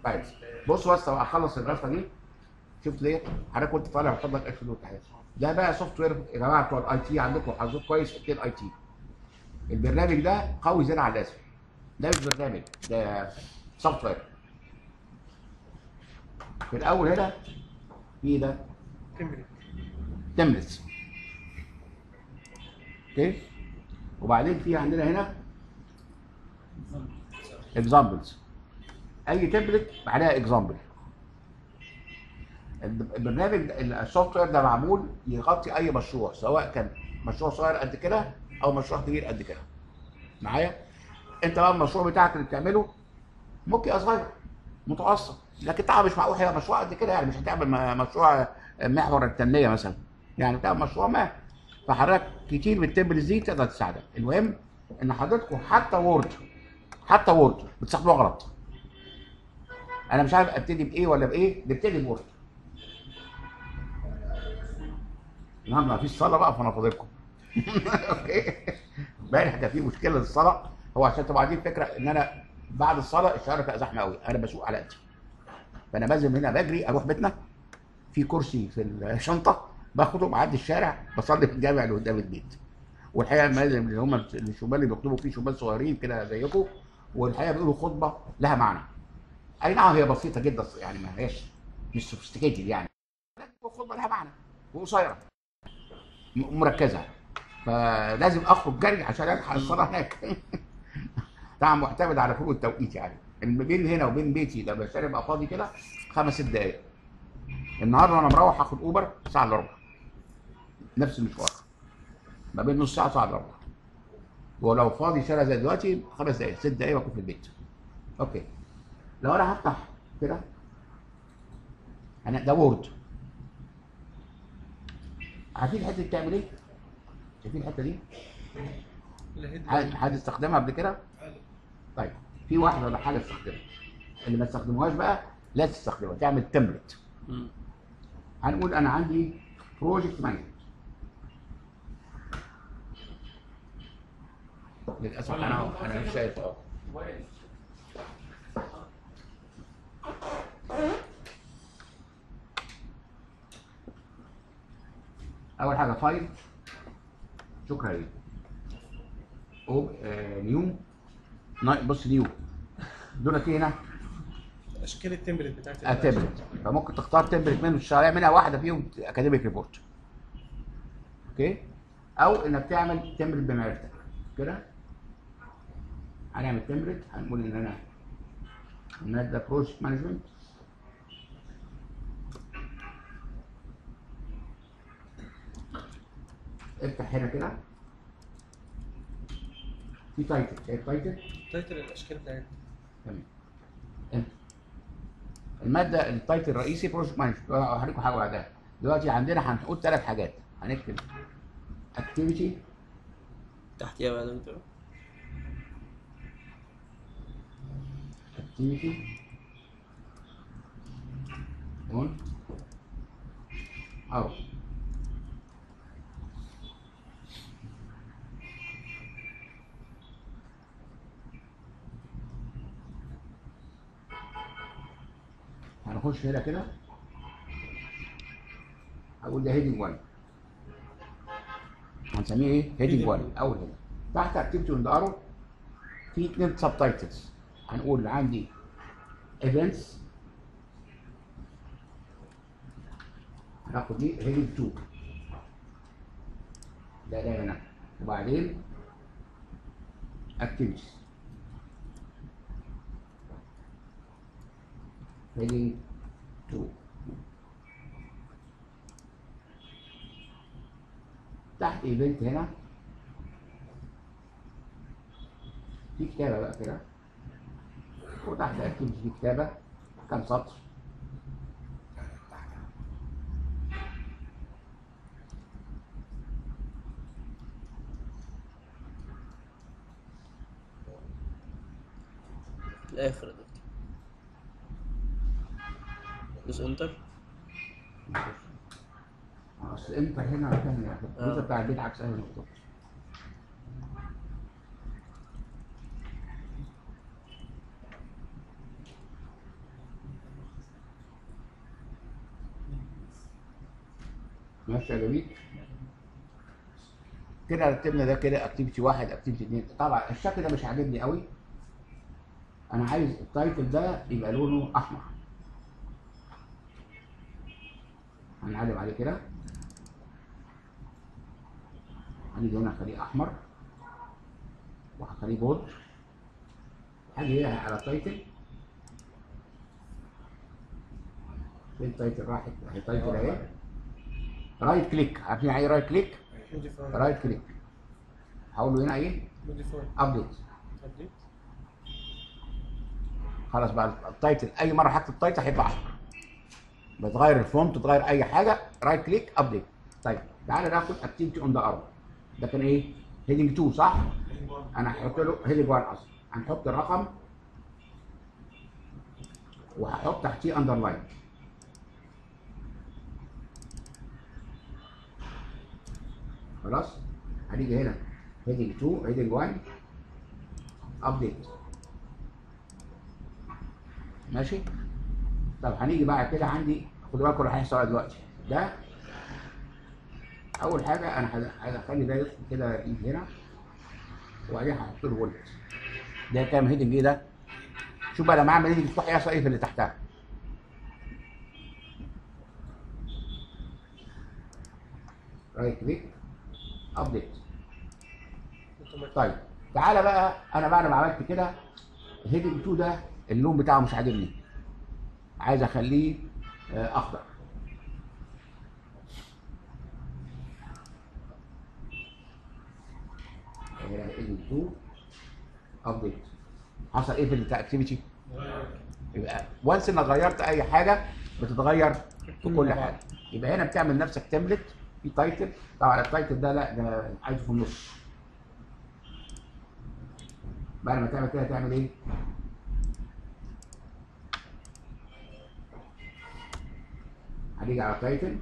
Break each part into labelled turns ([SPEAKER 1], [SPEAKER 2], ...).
[SPEAKER 1] طيب بص بس اخلص الرسمه دي شفت ليه؟ حضرتك كنت طالع فضلك اكشن والتحيات ده بقى سوفت وير يا جماعه بتوع الاي تي عندكم حظوظ كويس اتنين اي تي البرنامج ده قوي زياده عن اللازم ده مش برنامج ده سوفت وير في الاول هنا في ده
[SPEAKER 2] تمرين
[SPEAKER 1] تمبلتس اوكي وبعدين في عندنا هنا اكزامبلز اي تمبلت عليها اكزامبل البرنامج ده- السوفت وير ده معمول يغطي اي مشروع سواء كان مشروع صغير قد كده او مشروع كبير قد كده معايا انت بقى المشروع بتاعك اللي بتعمله ممكن يبقى صغير متوسط لكن طبعا مش معقول هيبقى مشروع قد كده يعني مش هتعمل م- مشروع محور التنميه مثلا يعني بتعمل مشروع ما فحضرتك كتير من التمبلز دي تقدر تساعدك المهم ان حضرتكم حتى وورد حتى وورد بتستخدموه غلط انا مش عارف ابتدي بايه ولا بايه نبتدي بوورد نعم ما فيش صلاه بقى فانا فاضلكم اوكي امبارح كان في مشكله للصلاه هو عشان تبقى عارفين الفكره ان انا بعد الصلاه الشارع بقى زحمه قوي انا بسوق على قدي فانا بنزل من هنا بجري اروح بيتنا في كرسي في الشنطه باخده معدي الشارع بصلي في الجامع اللي قدام البيت والحقيقه المنازل اللي هم الشمال اللي بيخطبوا فيه شمال صغيرين كده زيكم والحقيقه بيقولوا خطبه لها معنى اي نعم هي بسيطه جدا يعني ما هياش مش سوفيستيكيتد يعني لكن الخطبه لها معنى وقصيره م- مركزه فلازم اخرج جري عشان الحق الصلاه هناك طبعا معتمد على فروق التوقيت يعني اللي بين هنا وبين بيتي لما الشارع يبقى فاضي كده خمس ست دقايق النهارده وانا مروح هاخد اوبر ساعه الا ربع نفس المشوار ما بين نص ساعه وساعه الا ربع ولو فاضي شارع زي دلوقتي خمس دقايق ست دقايق بكون في البيت اوكي لو انا هفتح كده انا ده وورد عارفين الحته دي بتعمل ايه؟ شايفين الحته دي؟ حد حد استخدمها قبل كده؟ طيب في واحد ولا حاجه استخدمها اللي ما استخدموهاش بقى لا تستخدمها تعمل تمبلت هنقول انا عندي بروجكت مانجمنت للاسف انا انا مش شايف اه اول حاجه فايل شكرا ليك او آه نيو نا- بص نيو دولت ايه هنا
[SPEAKER 2] اشكال التمبلت بتاعت
[SPEAKER 1] التمبلت فممكن تختار تمبلت منه تشتغل منها واحده فيهم اكاديميك ريبورت اوكي او انك تعمل تمبلت بمعرفتك كده هنعمل تمبلت هنقول ان انا ماده بروجكت مانجمنت افتح هنا كده في تايتل شايف تايتل
[SPEAKER 2] تايتل الاشكال بتاعتها
[SPEAKER 1] تمام انت الماده التايتل الرئيسي بروجكت مانجمنت هوريكم حاجه بعدها دلوقتي عندنا هنقول ثلاث حاجات هنكتب اكتيفيتي
[SPEAKER 3] تحتيها بقى دكتور
[SPEAKER 1] activity on out هنخش هنا كده هقول ده هيدنج 1 هنسميه ايه؟ هيدنج 1 اول هنا تحت اكتيفيتي اون ذا ارو في اثنين سب تايتلز هنقول عندي ايفنتس هناخد دي هيدنج 2 ده ده هنا وبعدين اكتيفيتيز هيدنج 2 تحت ايفنت هنا في كتابه بقى كده وتحت اكتيفيتي في كتابه كام سطر
[SPEAKER 3] الاخر يا دكتور دوس انتر
[SPEAKER 1] اصل انت هنا مكان الجزء
[SPEAKER 3] آه.
[SPEAKER 1] بتاع البيت عكس اهل بالظبط ماشي يا جميل كده رتبنا ده كده اكتيفيتي واحد اكتيفيتي اثنين طبعا الشكل ده مش عاجبني قوي انا عايز التايتل ده يبقى لونه احمر هنعلم عليه كده هنيجي هنا اخليه احمر وهخليه بولد هاجي هنا على تايتل فين تايتل راحت اهي تايتل اهي رايت كليك عارفين يعني ايه رايت كليك
[SPEAKER 2] موديفاي
[SPEAKER 1] رايت كليك هقول له هنا ايه
[SPEAKER 2] موديفاي
[SPEAKER 1] ابديت
[SPEAKER 2] ابديت
[SPEAKER 1] خلاص بقى التايتل اي مره هكتب التايتل هيبقى احمر بتغير الفونت تغير اي حاجه رايت كليك ابديت طيب تعالى ناخد اكتيفيتي اون ذا ارم ده كان ايه هيدنج 2 صح انا هحط له هيدنج 1 اصلا هنحط الرقم وهحط تحتيه اندرلاين خلاص هنيجي هنا هيدنج 2 هيدنج 1 ابديت ماشي طب هنيجي بقى كده عندي خدوا بالكم اللي هيحصل دلوقتي ده اول حاجه انا هد- هدخلي ده يدخل كده يجي هنا وبعدين هحط له فولت ده كام هيدنج ايه ده شوف بقى لما اعمل هيدنج مفتوح يحصل ايه في اللي تحتها رايت كليك ابديت
[SPEAKER 2] اوتوماتيك
[SPEAKER 1] طيب تعالى بقى انا بعد ما عملت كده هيدنج 2 ده اللون بتاعه مش عاجبني عايز اخليه آه، اخضر هيدنج 2 ابديت حصل ايه في الاكتيفيتي يبقى وانس انك غيرت اي حاجه بتتغير في كل حاجه يبقى هنا بتعمل نفسك تمبلت في تايتل طبعا التايتل ده لا ده عايزه في النص بعد ما تعمل كده تعمل ايه؟ هنيجي على تايتل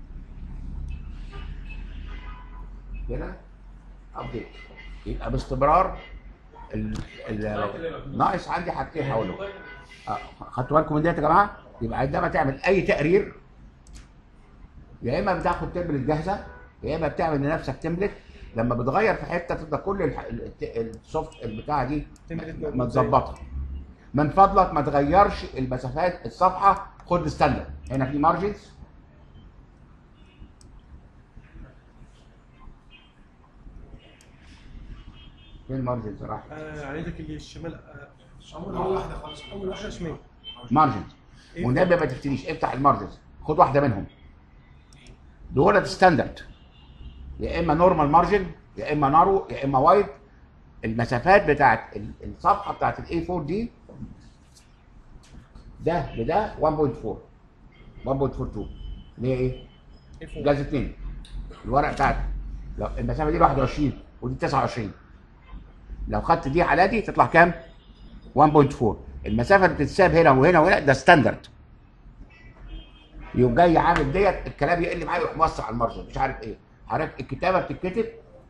[SPEAKER 1] كده ابديت يبقى باستمرار ال ال ناقص عندي حاجتين حوله آه، خدتوا بالكم من ديت يا جماعه؟ يبقى عندما تعمل اي تقرير يا اما بتاخد تمبلت جاهزه يا اما بتعمل لنفسك تمبلت لما بتغير في حته تبدا كل الح- الت- السوفت البتاعه دي
[SPEAKER 2] تمبلت موجود
[SPEAKER 1] ما
[SPEAKER 2] زي-
[SPEAKER 1] تظبطها من فضلك ما تغيرش المسافات الصفحه خد ستاندرد هنا في مارجنز فين المارجنز راح
[SPEAKER 2] آه على يدك اللي الشمال آه
[SPEAKER 4] اول واحده خالص
[SPEAKER 2] اول واحده شمال
[SPEAKER 1] مارجنز
[SPEAKER 2] إيه؟
[SPEAKER 1] والنبي ما تفتنيش افتح المارجنز خد واحده منهم دول ستاندرد يا اما نورمال مارجن يا اما نارو يا اما وايد المسافات بتاعت ال- الصفحه بتاعت الاي 4 دي ده لده 1.4 1.42 اللي هي ايه؟
[SPEAKER 2] ايه فوق
[SPEAKER 1] جاز 2 الورق بتاعتي لو المسافه دي 21 ودي 29 لو خدت دي على دي تطلع كام؟ 1.4 المسافه اللي بتتساب هنا وهنا وهنا ده ستاندرد يقوم جاي عامل ديت الكلام يقل معايا يروح موسع على المارجن مش عارف ايه حضرتك الكتابه بتتكتب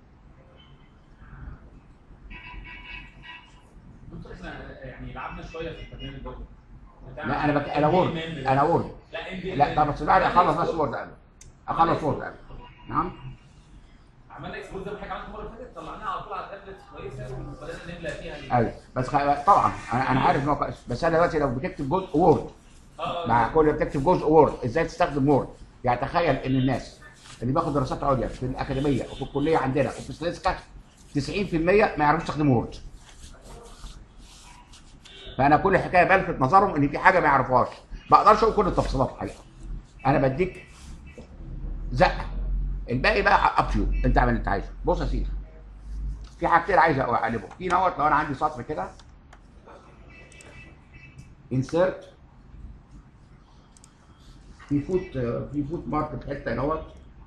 [SPEAKER 5] بص احنا يعني لعبنا شويه في البرنامج برضه
[SPEAKER 1] لا انا بك... انا وورد انا وورد
[SPEAKER 5] لا ام بي
[SPEAKER 1] لا طب بس بعد اخلص بس وورد قبل اخلص وورد قبل نعم
[SPEAKER 5] عملنا اكسبورت زي ما حضرتك عملت المره اللي فاتت طلعناها على طول على التابلت كويسه وبدانا نملى فيها ال-
[SPEAKER 1] ايوه بس خ... طبعا انا انا عارف ان هو كويس بس انا دلوقتي لو بتكتب جزء وورد
[SPEAKER 5] اه
[SPEAKER 1] مع كل بتكتب جزء وورد ازاي تستخدم وورد يعني تخيل ان الناس اللي بياخد دراسات عليا في الاكاديميه وفي الكليه عندنا وفي سلسكا 90% ما يعرفوش يستخدموا وورد فانا كل الحكايه بلفت نظرهم ان في حاجه ما يعرفوهاش ما اقدرش اقول كل التفصيلات الحقيقه انا بديك زقه الباقي بقى اب تو انت اعمل اللي انت عايزه بص يا سيدي في حاجتين عايز اقلبهم في نوت لو انا عندي سطر كده انسرت في فوت في فوت مارك في حته نوت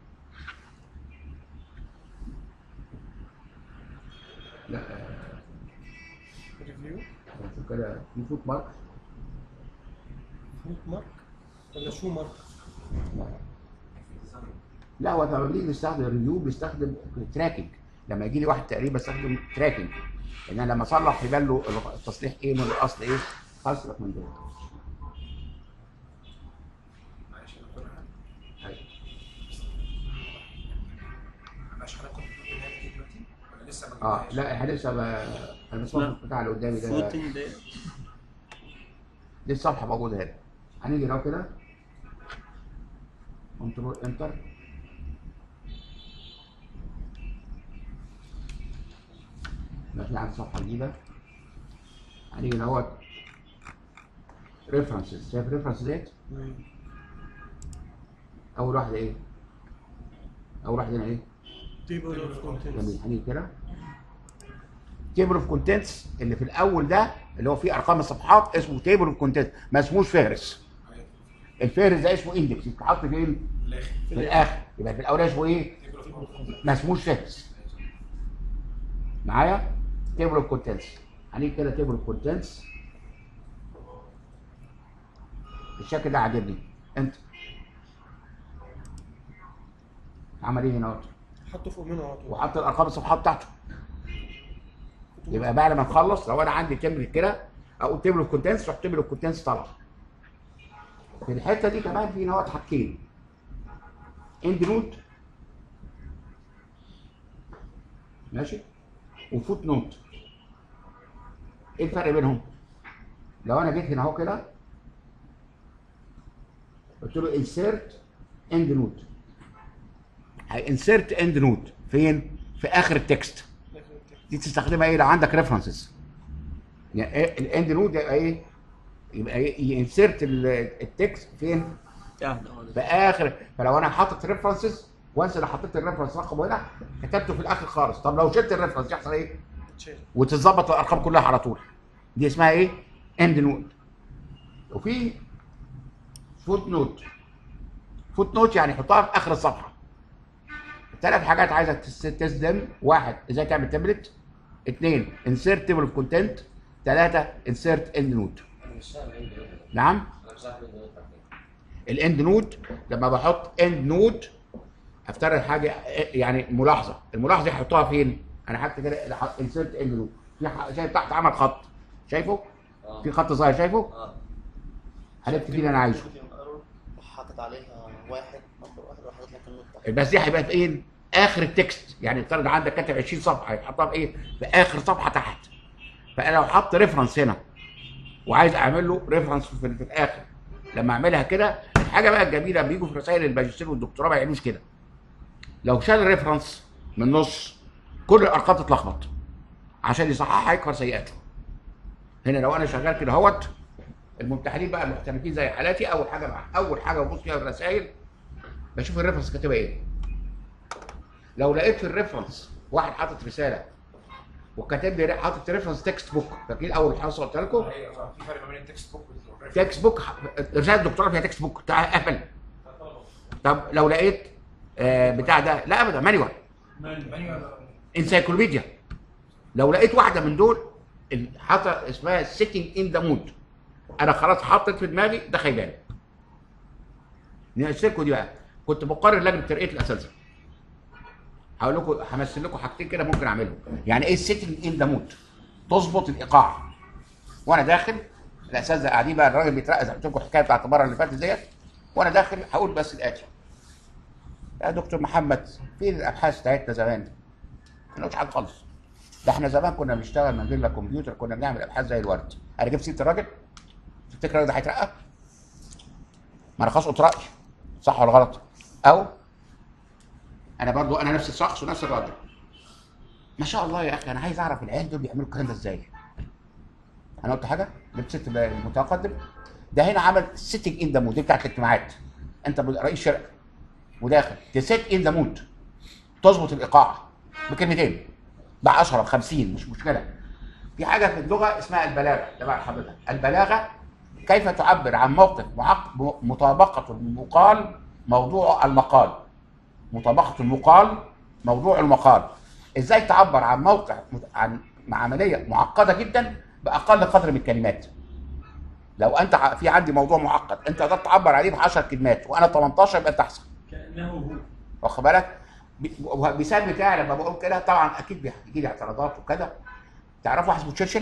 [SPEAKER 1] لا
[SPEAKER 2] ريفيو
[SPEAKER 1] شوف كده في فوت مارك
[SPEAKER 2] فوت مارك ولا شو مارك
[SPEAKER 1] لا هو لما بنيجي نستخدم ريفيو بيستخدم تراكنج لما يجي لي واحد تقريبا بستخدم تراكنج ان انا لما اصلح يبان له التصليح ايه من الاصل ايه خلاص سيبك من دول
[SPEAKER 4] معلش يا دكتور
[SPEAKER 1] أيوة. اه لا احنا لسه ب... انا بصور بتاع اللي قدامي ده
[SPEAKER 3] فوتنج ده
[SPEAKER 1] دي الصفحه موجوده هنا هنيجي لو كده كنترول انتر ماشي عند صفحه جديده هنيجي دوت ريفرنسز شايف ريفرنس ديت اول واحده ايه اول واحده هنا ايه
[SPEAKER 2] تيبل اوف كونتنتس
[SPEAKER 1] جميل هنيجي كده تيبل اوف كونتنتس اللي في الاول ده اللي هو فيه ارقام الصفحات اسمه تيبل اوف كونتنتس ما اسموش فهرس الفهرس ده اسمه اندكس يتحط فين؟ في الاخر يبقى في الاول اسمه ايه؟ ما اسموش فهرس معايا؟ تيبل اوف كونتنتس هنيجي كده تيبل اوف كونتنتس الشكل ده عاجبني انت عمل ايه هنا اهوت؟
[SPEAKER 2] حطه فوق منه على طول
[SPEAKER 1] وحط الارقام الصفحات بتاعته يبقى بعد ما نخلص لو انا عندي تمبل كده اقول تيبل اوف كونتنتس تروح تيبل اوف كونتنتس طالعه في الحته دي كمان في نوت حاجتين اند نوت ماشي وفوت نوت ايه الفرق بينهم؟ لو انا جيت هنا اهو كده قلت له انسيرت اند نوت هينسيرت اند نوت فين؟ في اخر التكست دي تستخدمها ايه لو عندك ريفرنسز يعني إيه الاند نوت يبقى ايه؟ يبقى ينسيرت التكست فين؟
[SPEAKER 3] تحت خالص
[SPEAKER 1] في اخر فلو انا حاطط ريفرنسز وانس انا حطيت الريفرنس رقم هنا كتبته في الاخر خالص طب لو شلت الريفرنس يحصل ايه؟
[SPEAKER 2] تشيل
[SPEAKER 1] وتتظبط الارقام كلها على طول دي اسمها ايه؟ اند نوت وفي فوت نوت فوت نوت يعني حطها في اخر الصفحه ثلاث حاجات عايزك تس- تسلم واحد ازاي تعمل تمبلت اثنين انسيرت تيبل اوف كونتنت ثلاثه انسيرت اند نوت نعم الاند نوت لما بحط اند نوت افترض حاجه يعني ملاحظه الملاحظه دي هحطها فين انا هكتب كده انسيرت اند نوت في ح- شايف تحت عمل خط شايفه في خط صغير شايفه هنكتب فيه اللي انا عايزه
[SPEAKER 3] حاطط عليها واحد نمبر واحد وحاطط لك النوت تحت
[SPEAKER 1] بس دي هيبقى في ايه اخر التكست يعني افترض عندك كاتب 20 صفحه هيتحطها في ايه في اخر صفحه تحت فانا لو حط ريفرنس هنا وعايز اعمل له ريفرنس في, في الاخر لما اعملها كده الحاجه بقى الجميله بيجوا في رسائل الماجستير والدكتوراه ما يعملوش كده لو شال ريفرنس من النص كل الارقام تتلخبط عشان يصححها يكفر سيئاته هنا لو انا شغال كده اهوت الممتحنين بقى المحترفين زي حالاتي اول حاجه بقى اول حاجه ببص فيها الرسائل بشوف الريفرنس كاتبها ايه لو لقيت في الريفرنس واحد حاطط رساله وكاتب لي حاطط ريفرنس تكست بوك فاكرين اول حصه قلت لكم
[SPEAKER 4] ايوه في فرق ما بين التكست بوك والريفرنس
[SPEAKER 1] تكست بوك رساله الدكتوراه فيها تكست بوك بتاع اهبل طب لو لقيت آه بتاع ده لا ابدا مانيوال
[SPEAKER 4] مانيوال
[SPEAKER 1] انسايكلوبيديا لو لقيت واحده من دول ال- حاطه اسمها سيتنج ان ذا مود انا خلاص حطيت في دماغي ده خيبان نقسلكوا دي بقى كنت بقرر لجنه ترقيه الاساتذه هقول لكم همثل لكم حاجتين كده ممكن اعملهم يعني ايه السيتنج ان ذا مود تظبط الايقاع وانا داخل الاساتذه قاعدين بقى الراجل بيترقى زي ما قلت لكم الحكايه بتاعت المره اللي فاتت ديت وانا داخل هقول بس الاتي يا دكتور محمد فين الابحاث بتاعتنا زمان؟ ما حاجه خالص ده احنا زمان كنا بنشتغل من غير لا كمبيوتر كنا بنعمل ابحاث زي الورد انا جبت سيره الراجل تفتكر الراجل ده هيترقى؟ ما انا خلاص قلت رايي صح ولا غلط؟ او انا برضو انا نفس الشخص ونفس الراجل ما شاء الله يا اخي انا عايز اعرف العيال دول بيعملوا الكلام ده ازاي؟ انا قلت حاجه؟ جبت ست المتقدم ده هنا عمل سيتنج ان ذا مود دي بتاعت الاجتماعات انت رئيس شركه وداخل تسيت ان ذا مود تظبط الايقاع بكلمتين ب 10 ب 50 مش مشكله في حاجه في اللغه اسمها البلاغه ده بقى حضرتك البلاغه كيف تعبر عن موقف معق... م- مطابقه المقال موضوع المقال مطابقه المقال موضوع المقال ازاي تعبر عن موقع مت- عن مع عمليه معقده جدا باقل قدر من الكلمات لو انت ع- في عندي موضوع معقد انت قدرت تعبر عليه ب 10 كلمات وانا 18 يبقى انت احسن
[SPEAKER 5] كانه هو
[SPEAKER 1] واخد بالك بي- والمثال بتاعي لما بقول كده طبعا اكيد بيجي لي اعتراضات وكده تعرفوا واحد اسمه تشرشل؟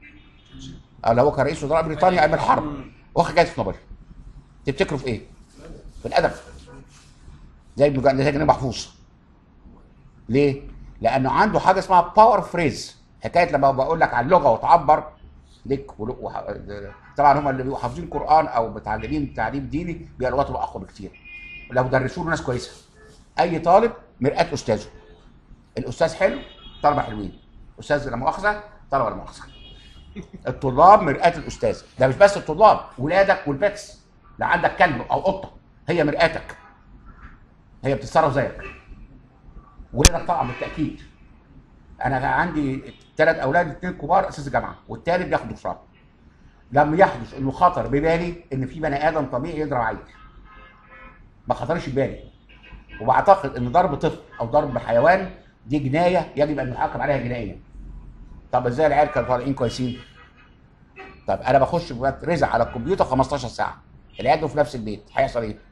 [SPEAKER 1] اه اللي هو كان رئيس وزراء بريطانيا ايام الحرب واخد جائزه نوبل تفتكروا في ايه؟ في الادب زي ابن جا- زي جنيه محفوظ ليه؟ لانه عنده حاجه اسمها باور فريز حكايه لما بقول لك عن لغه وتعبر لك ولو- وح... طبعا هم اللي بيبقوا حافظين قران او متعلمين تعليم ديني بيبقى لغتهم اقوى بكتير لو درسوا له ناس كويسه اي طالب مرآة استاذه الاستاذ حلو طلبه حلوين استاذ لا مؤاخذه طلبه لا مؤاخذه الطلاب مرآة الاستاذ ده مش بس الطلاب ولادك والبيتس لا عندك كلب او قطه هي مرآتك هي بتتصرف زيك ولادك طبعا بالتاكيد انا كان عندي ثلاث اولاد اثنين كبار اساس جامعه والثالث بياخد دكتوراه لم يحدث انه خطر ببالي ان في بني ادم طبيعي يضرب عيل ما خطرش ببالي وبعتقد ان ضرب طفل او ضرب حيوان دي جنايه يجب ان يحاكم عليها جنائيا طب ازاي العيال كانوا طالعين كويسين طب انا بخش رزع على الكمبيوتر 15 ساعه العيال دول في نفس البيت هيحصل ايه؟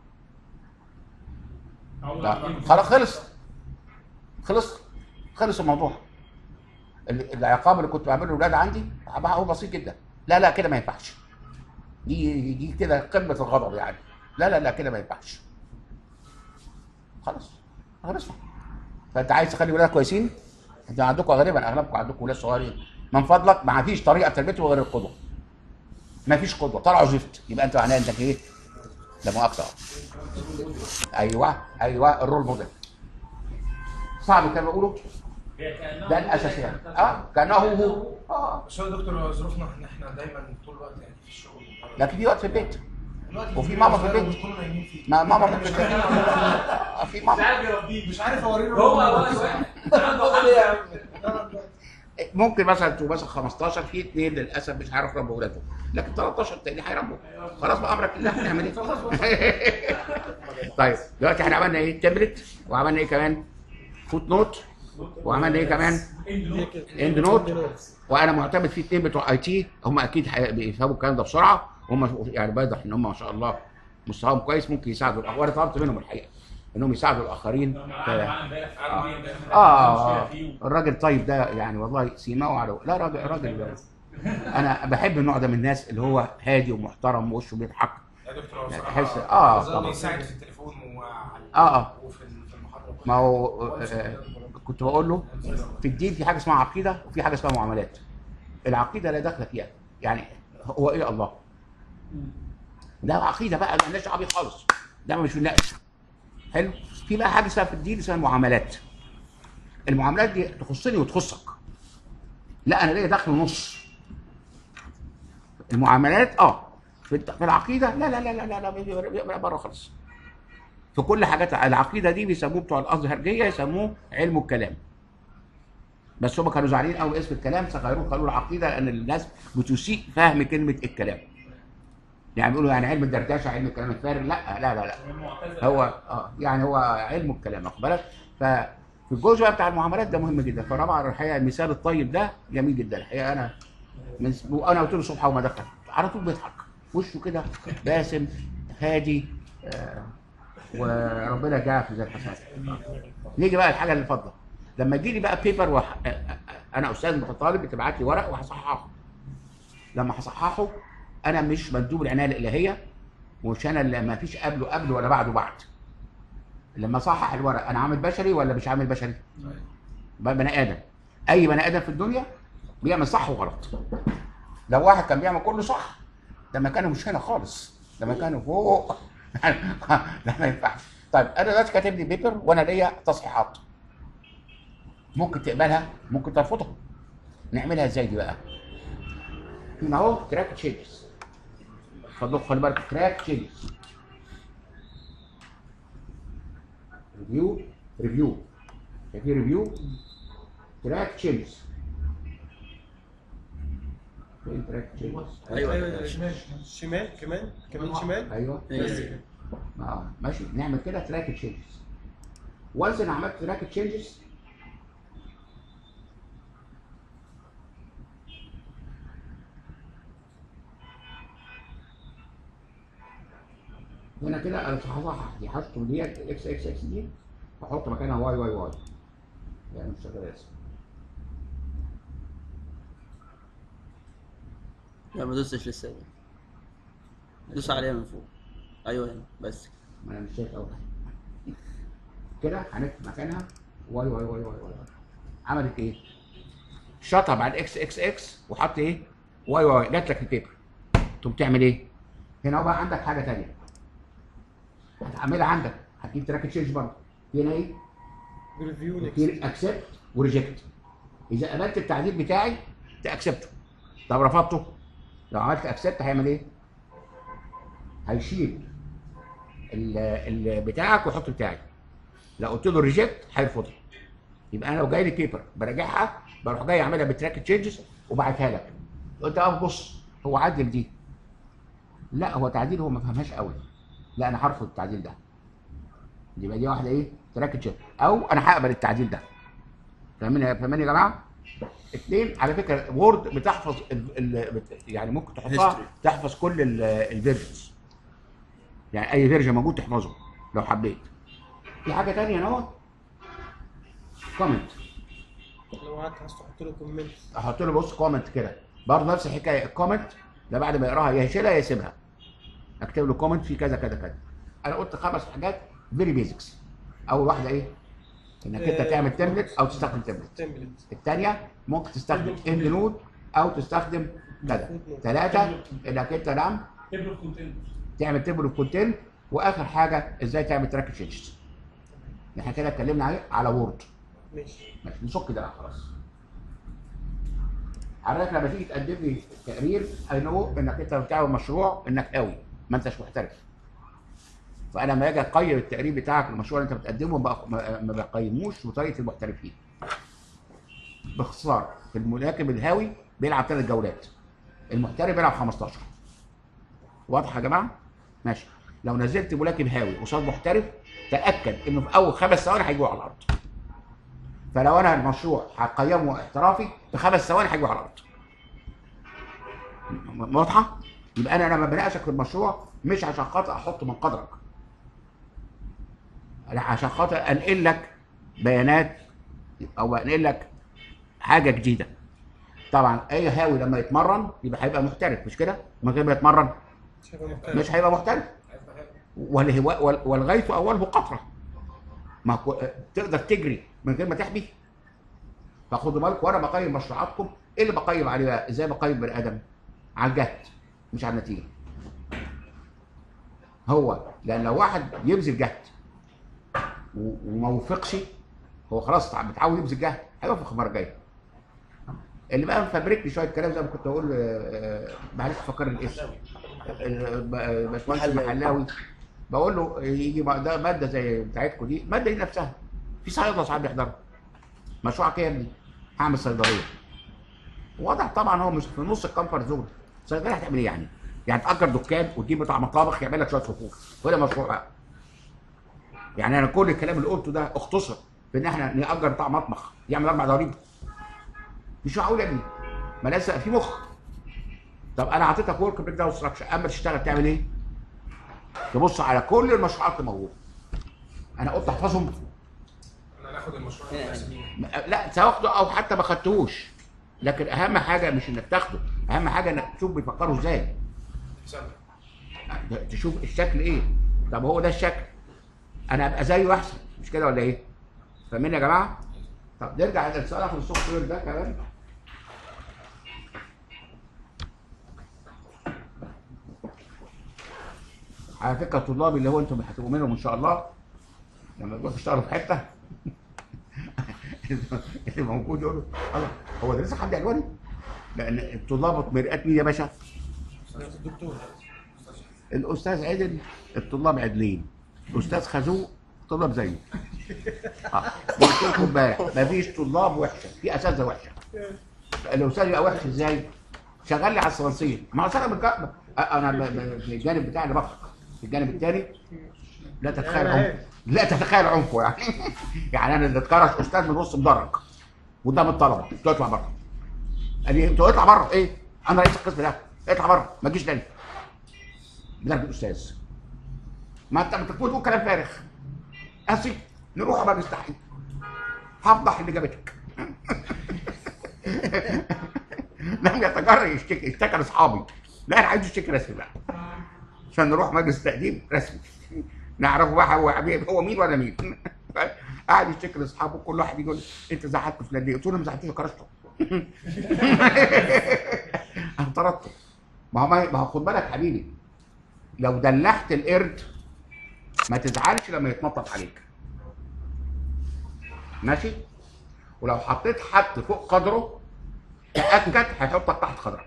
[SPEAKER 1] لا خلاص خلص خلص خلص الموضوع ال- العقاب اللي كنت بعمله لاولاد عندي بقى هو بسيط جدا لا لا كده ما ينفعش دي دي كده قمه الغضب يعني لا لا لا كده ما ينفعش خلاص خلاص فانت عايز تخلي ولادك كويسين انت عندكم غالبا اغلبكم عندكم ولاد صغيرين من فضلك ما فيش طريقه تربيته غير القدوه ما فيش قدوه طلعوا زفت يبقى انت معناه انك ايه لا مؤاخذه ايوه ايوه الرول موديل صعب كانوا بيقولوا ده الاساسيات اه كانه هو اه
[SPEAKER 4] بس هو يا دكتور ظروفنا احنا احنا دايما طول الوقت يعني في الشغل
[SPEAKER 1] لكن في وقت في البيت
[SPEAKER 4] دلوقتي
[SPEAKER 1] وفي
[SPEAKER 4] في
[SPEAKER 1] ماما في
[SPEAKER 4] صغيرة
[SPEAKER 1] البيت.
[SPEAKER 4] بنكون نايمين فيه
[SPEAKER 1] ما ماما ممكن تعمل- آه، في
[SPEAKER 5] مش
[SPEAKER 1] ماما
[SPEAKER 5] عارف يربيه
[SPEAKER 4] مش عارف اوريله
[SPEAKER 5] هو واحد واحد عنده حق
[SPEAKER 1] ممكن مثلا انتوا مثلا 15 في اثنين للاسف مش هيعرف يربوا اولاده لكن 13 تاني هيربوا خلاص بقى امرك الله هنعمل ايه؟ طيب دلوقتي احنا عملنا ايه؟ تمبلت وعملنا ايه كمان؟ فوت نوت وعملنا ايه كمان؟ اند نوت وانا معتمد في اثنين بتوع اي تي هم اكيد هي- بيفهموا الكلام ده بسرعه هم يعني واضح ان هم ما شاء الله مستواهم كويس ممكن يساعدوا الآخرين. وانا طلبت منهم الحقيقه انهم يساعدوا الاخرين في اه الراجل طيب ده يعني والله سيماء على لا راجل راجل انا بحب النوع ده من الناس اللي هو هادي ومحترم ووشه بيضحك
[SPEAKER 4] يا دكتور هو
[SPEAKER 1] يعني
[SPEAKER 4] بصراحه
[SPEAKER 1] تحس- آه،
[SPEAKER 4] ظل
[SPEAKER 1] طبعا.
[SPEAKER 4] يساعد في التليفون وعلى
[SPEAKER 1] آه، آه.
[SPEAKER 4] وفي في المحاضره
[SPEAKER 1] ما هو آه، كنت بقول له في الدين في حاجه اسمها عقيده وفي حاجه اسمها معاملات العقيده لا دخل فيها يعني هو ايه الله ده عقيده بقى ما لناش عبيط خالص ده مش بنناقش حلو في بقى حاجه اسمها في الدين اسمها المعاملات المعاملات دي تخصني وتخصك لا انا ليا دخل نص المعاملات اه في الت- في العقيده لا لا لا لا لا, لا بيبقى- بيبقى بره خالص في كل حاجات العقيده دي بيسموه بتوع الازهرجيه يسموه علم الكلام بس هم كانوا زعلانين قوي اسم الكلام فغيروه قالوا العقيده لان الناس بتسيء فهم كلمه الكلام يعني بيقولوا يعني علم الدردشه علم الكلام الفارغ لا لا لا لا هو اه يعني هو علم الكلام واخد بالك ففي الجزء بقى بتاع المعاملات ده مهم جدا فطبعا الحقيقه المثال الطيب ده جميل جدا الحقيقه انا من وانا قلت له صبح وما دخل على طول بيضحك وشه كده باسم هادي آه وربنا يجعل في ذات الحسنات نيجي بقى الحاجه اللي فاضله لما يجي لي بقى بيبر وح... آه، آه، انا استاذ متطالب بتبعت لي ورق وهصححه لما هصححه انا مش مندوب العنايه الالهيه ومش انا اللي ما فيش قبله قبل ولا بعده بعد لما اصحح الورق انا عامل بشري ولا مش عامل بشري بقى بني ادم اي بني ادم في الدنيا بيعمل صح وغلط لو واحد كان بيعمل كله صح ده مكانه مش هنا خالص ده مكانه فوق ده ما ينفعش طيب انا دلوقتي كاتب لي بيبر وانا ليا تصحيحات ممكن تقبلها ممكن ترفضها نعملها ازاي دي بقى هنا اهو تراك تشينجز اتفضلوا خلي بالك تراك تشينجز ريفيو ريفيو في ريفيو تراك تشينجز فين تراك تشينجز
[SPEAKER 2] ايوه ايوه شمال كمان كمان شمال
[SPEAKER 1] ايوه
[SPEAKER 2] أيوة.
[SPEAKER 1] اه ماشي نعمل كده تراك تشينجز وانس انا عملت تراك تشينجز هنا كده انا هصحح دي هشطب دي اكس اكس اكس دي واحط مكانها واي واي واي يعني مش شغال اسم
[SPEAKER 6] لا ما دوستش لسه دوس عليها من فوق ايوه هنا بس
[SPEAKER 1] ما انا مش شايف اول حاجه كده هنكتب مكانها واي واي واي واي واي عملت ايه؟ شطها بعد اكس اكس اكس وحط ايه؟ واي واي جات لك البيبر تقوم تعمل ايه؟ هنا بقى عندك حاجه ثانيه هتعملها عندك هتجيب تراك تشينج برضه هنا ايه؟
[SPEAKER 2] ريفيو نكست
[SPEAKER 1] كتير اكسبت وريجكت اذا قبلت التعديل بتاعي تاكسبته طب رفضته لو عملت اكسبت هيعمل ايه؟ هيشيل ال ال بتاعك ويحط بتاعي لو قلت له ريجكت هيرفضها يبقى انا لو جاي لي بيبر براجعها بروح جاي اعملها بتراك تشينجز وبعتها لك قلت اه بص هو عدل دي لا هو تعديل هو ما فهمهاش قوي لا انا هرفض التعديل ده يبقى دي واحده ايه تراك تشينج او انا هقبل التعديل ده فاهمين فاهمين يا جماعه اثنين على فكره وورد بتحفظ ال ال بت- يعني ممكن تحطها
[SPEAKER 6] History.
[SPEAKER 1] تحفظ كل الفيرجنز يعني اي فيرجن موجود تحفظه لو حبيت في حاجه ثانيه هنا اهو كومنت
[SPEAKER 2] لو قعدت عايز تحط له كومنت
[SPEAKER 1] احط له بص كومنت كده برضه نفس الحكايه الكومنت ده بعد ما يقراها يا يشيلها يا يسيبها اكتب له كومنت في كذا كذا كذا انا قلت خمس حاجات فيري بيزكس اول واحده ايه انك انت
[SPEAKER 2] آه،
[SPEAKER 1] تعمل تمبلت او تستخدم تمبلت
[SPEAKER 2] تمبلت
[SPEAKER 1] الثانيه ممكن تستخدم اند نود او تستخدم كذا ثلاثه انك انت نعم
[SPEAKER 5] تبلغ كونتنت
[SPEAKER 1] تعمل تيبل اوف كونتين واخر حاجه ازاي تعمل تراك تشينجز احنا كده اتكلمنا عليه على وورد
[SPEAKER 2] ماشي
[SPEAKER 1] ماشي نسك ده بقى خلاص حضرتك لما تيجي تقدم لي تقرير اي نو انك انت بتعمل مشروع انك قوي ما انتش محترف فانا لما اجي اقيم التقرير بتاعك المشروع اللي انت بتقدمه بق- ما ما بقيموش بطريقه المحترفين باختصار في الملاكم الهاوي بيلعب ثلاث جولات المحترف بيلعب 15 واضحه يا جماعه ماشي لو نزلت ملاكم هاوي قصاد محترف تاكد انه في اول خمس ثواني هيجوا على الارض فلو انا المشروع هقيمه احترافي في خمس ثواني هيجوا على الارض م- واضحه يبقى انا لما بناقشك في المشروع مش عشان خاطر احط من قدرك انا عشان خاطر انقل لك بيانات او انقل لك حاجه جديده طبعا اي هاوي لما يتمرن يبقى هيبقى محترف مش كده من غير ما يتمرن
[SPEAKER 2] مش هيبقى محترف
[SPEAKER 1] مش هيبقى محترف والهواء وال- والغيث اوله قطره ما كو- تقدر تجري من غير ما تحبي فخدوا بالكم وانا بقيم مشروعاتكم ايه اللي بقيم عليه بقى ازاي بقيم بني ادم على الجهد مش على النتيجه هو لان لو واحد يبذل جهد و- وما وفقش هو خلاص متعود يبذل جهد هيوفق المره الجايه اللي بقى مفبرك لي شويه كلام زي ما كنت اقول آه، آه، معلش فكر الاسم ال- آه، باشمهندس
[SPEAKER 3] محلاوي.
[SPEAKER 1] محلاوي بقول له يجي ما- ده ماده زي بتاعتكم دي الماده دي نفسها في صيادله ساعات بيحضروا مشروعك ايه يا ابني؟ هعمل صيدليه واضح طبعا هو مش في نص الكمفورت زون صيدليه هتعمل ايه يعني؟ يعني تاجر دكان وتجيب بتاع مطابخ يعمل لك شويه صفوف وده مشروع بقى يعني انا كل الكلام اللي قلته ده اختصر في ان احنا ناجر بتاع مطبخ يعمل اربع ضريب مش معقول يا ابني ما لازم يبقى في مخ طب انا اعطيتك ورك بريك داون ستراكشر اما تشتغل تعمل ايه؟ تبص على كل المشروعات اللي موجوده انا قلت احفظهم
[SPEAKER 4] احنا ناخد المشروع
[SPEAKER 6] يعني.
[SPEAKER 4] الرسمي
[SPEAKER 1] لا تاخده او حتى ما خدتهوش لكن اهم حاجه مش انك تاخده اهم حاجه انك تشوف بيفكروا ازاي
[SPEAKER 4] سنة
[SPEAKER 1] تشوف الشكل ايه طب هو ده الشكل انا ابقى زيه احسن مش كده ولا ايه فاهمين يا جماعه طب نرجع للسؤال في السوفت وير ده كمان على فكره الطلاب اللي هو انتم هتبقوا منهم ان شاء الله لما تروحوا تشتغلوا في حته اللي موجود يقولوا الله هو ده لسه حد الواني لان الطلاب مرآة مين يا باشا؟
[SPEAKER 2] الدكتور
[SPEAKER 1] الاستاذ عدل الطلاب عدلين الاستاذ خازوق طلاب زيه اه قلت لكم امبارح مفيش طلاب وحشه في اساتذه وحشه الاستاذ يبقى وحش ازاي؟ شغال لي على الصراصير ما هو انا بك... انا ب... ب... في الجانب بتاعي اللي بخرج في الجانب الثاني لا تتخيل
[SPEAKER 2] أنا
[SPEAKER 1] عنف
[SPEAKER 2] عارف.
[SPEAKER 1] لا تتخيل عنفه يعني يعني انا اللي اتكرش استاذ من وسط مدرج قدام الطلبه قلت له اطلع بره قال لي انت اطلع بره ايه؟ انا رئيس القسم ده اطلع بره ما تجيش تاني بدرجه الاستاذ ما انت بتقول تقول كلام فارغ اسي نروح بقى نستحي هفضح اللي جابتك لم يتجرأ يشتكي اشتكى لاصحابي لا انا عايز اشتكي رسمي بقى عشان نروح مجلس تقديم رسمي نعرفه بقى هو حبيب هو مين ولا مين قاعد يشتكي لاصحابه كل واحد يقول انت زعلت فلان ليه؟ قلت له ما زعلتوش كرشته انا طردته ما هو ما هو خد بالك حبيبي لو دلعت القرد ما تزعلش لما يتنطط عليك ماشي ولو حطيت حد فوق قدره تاكد هيحطك تحت قدرك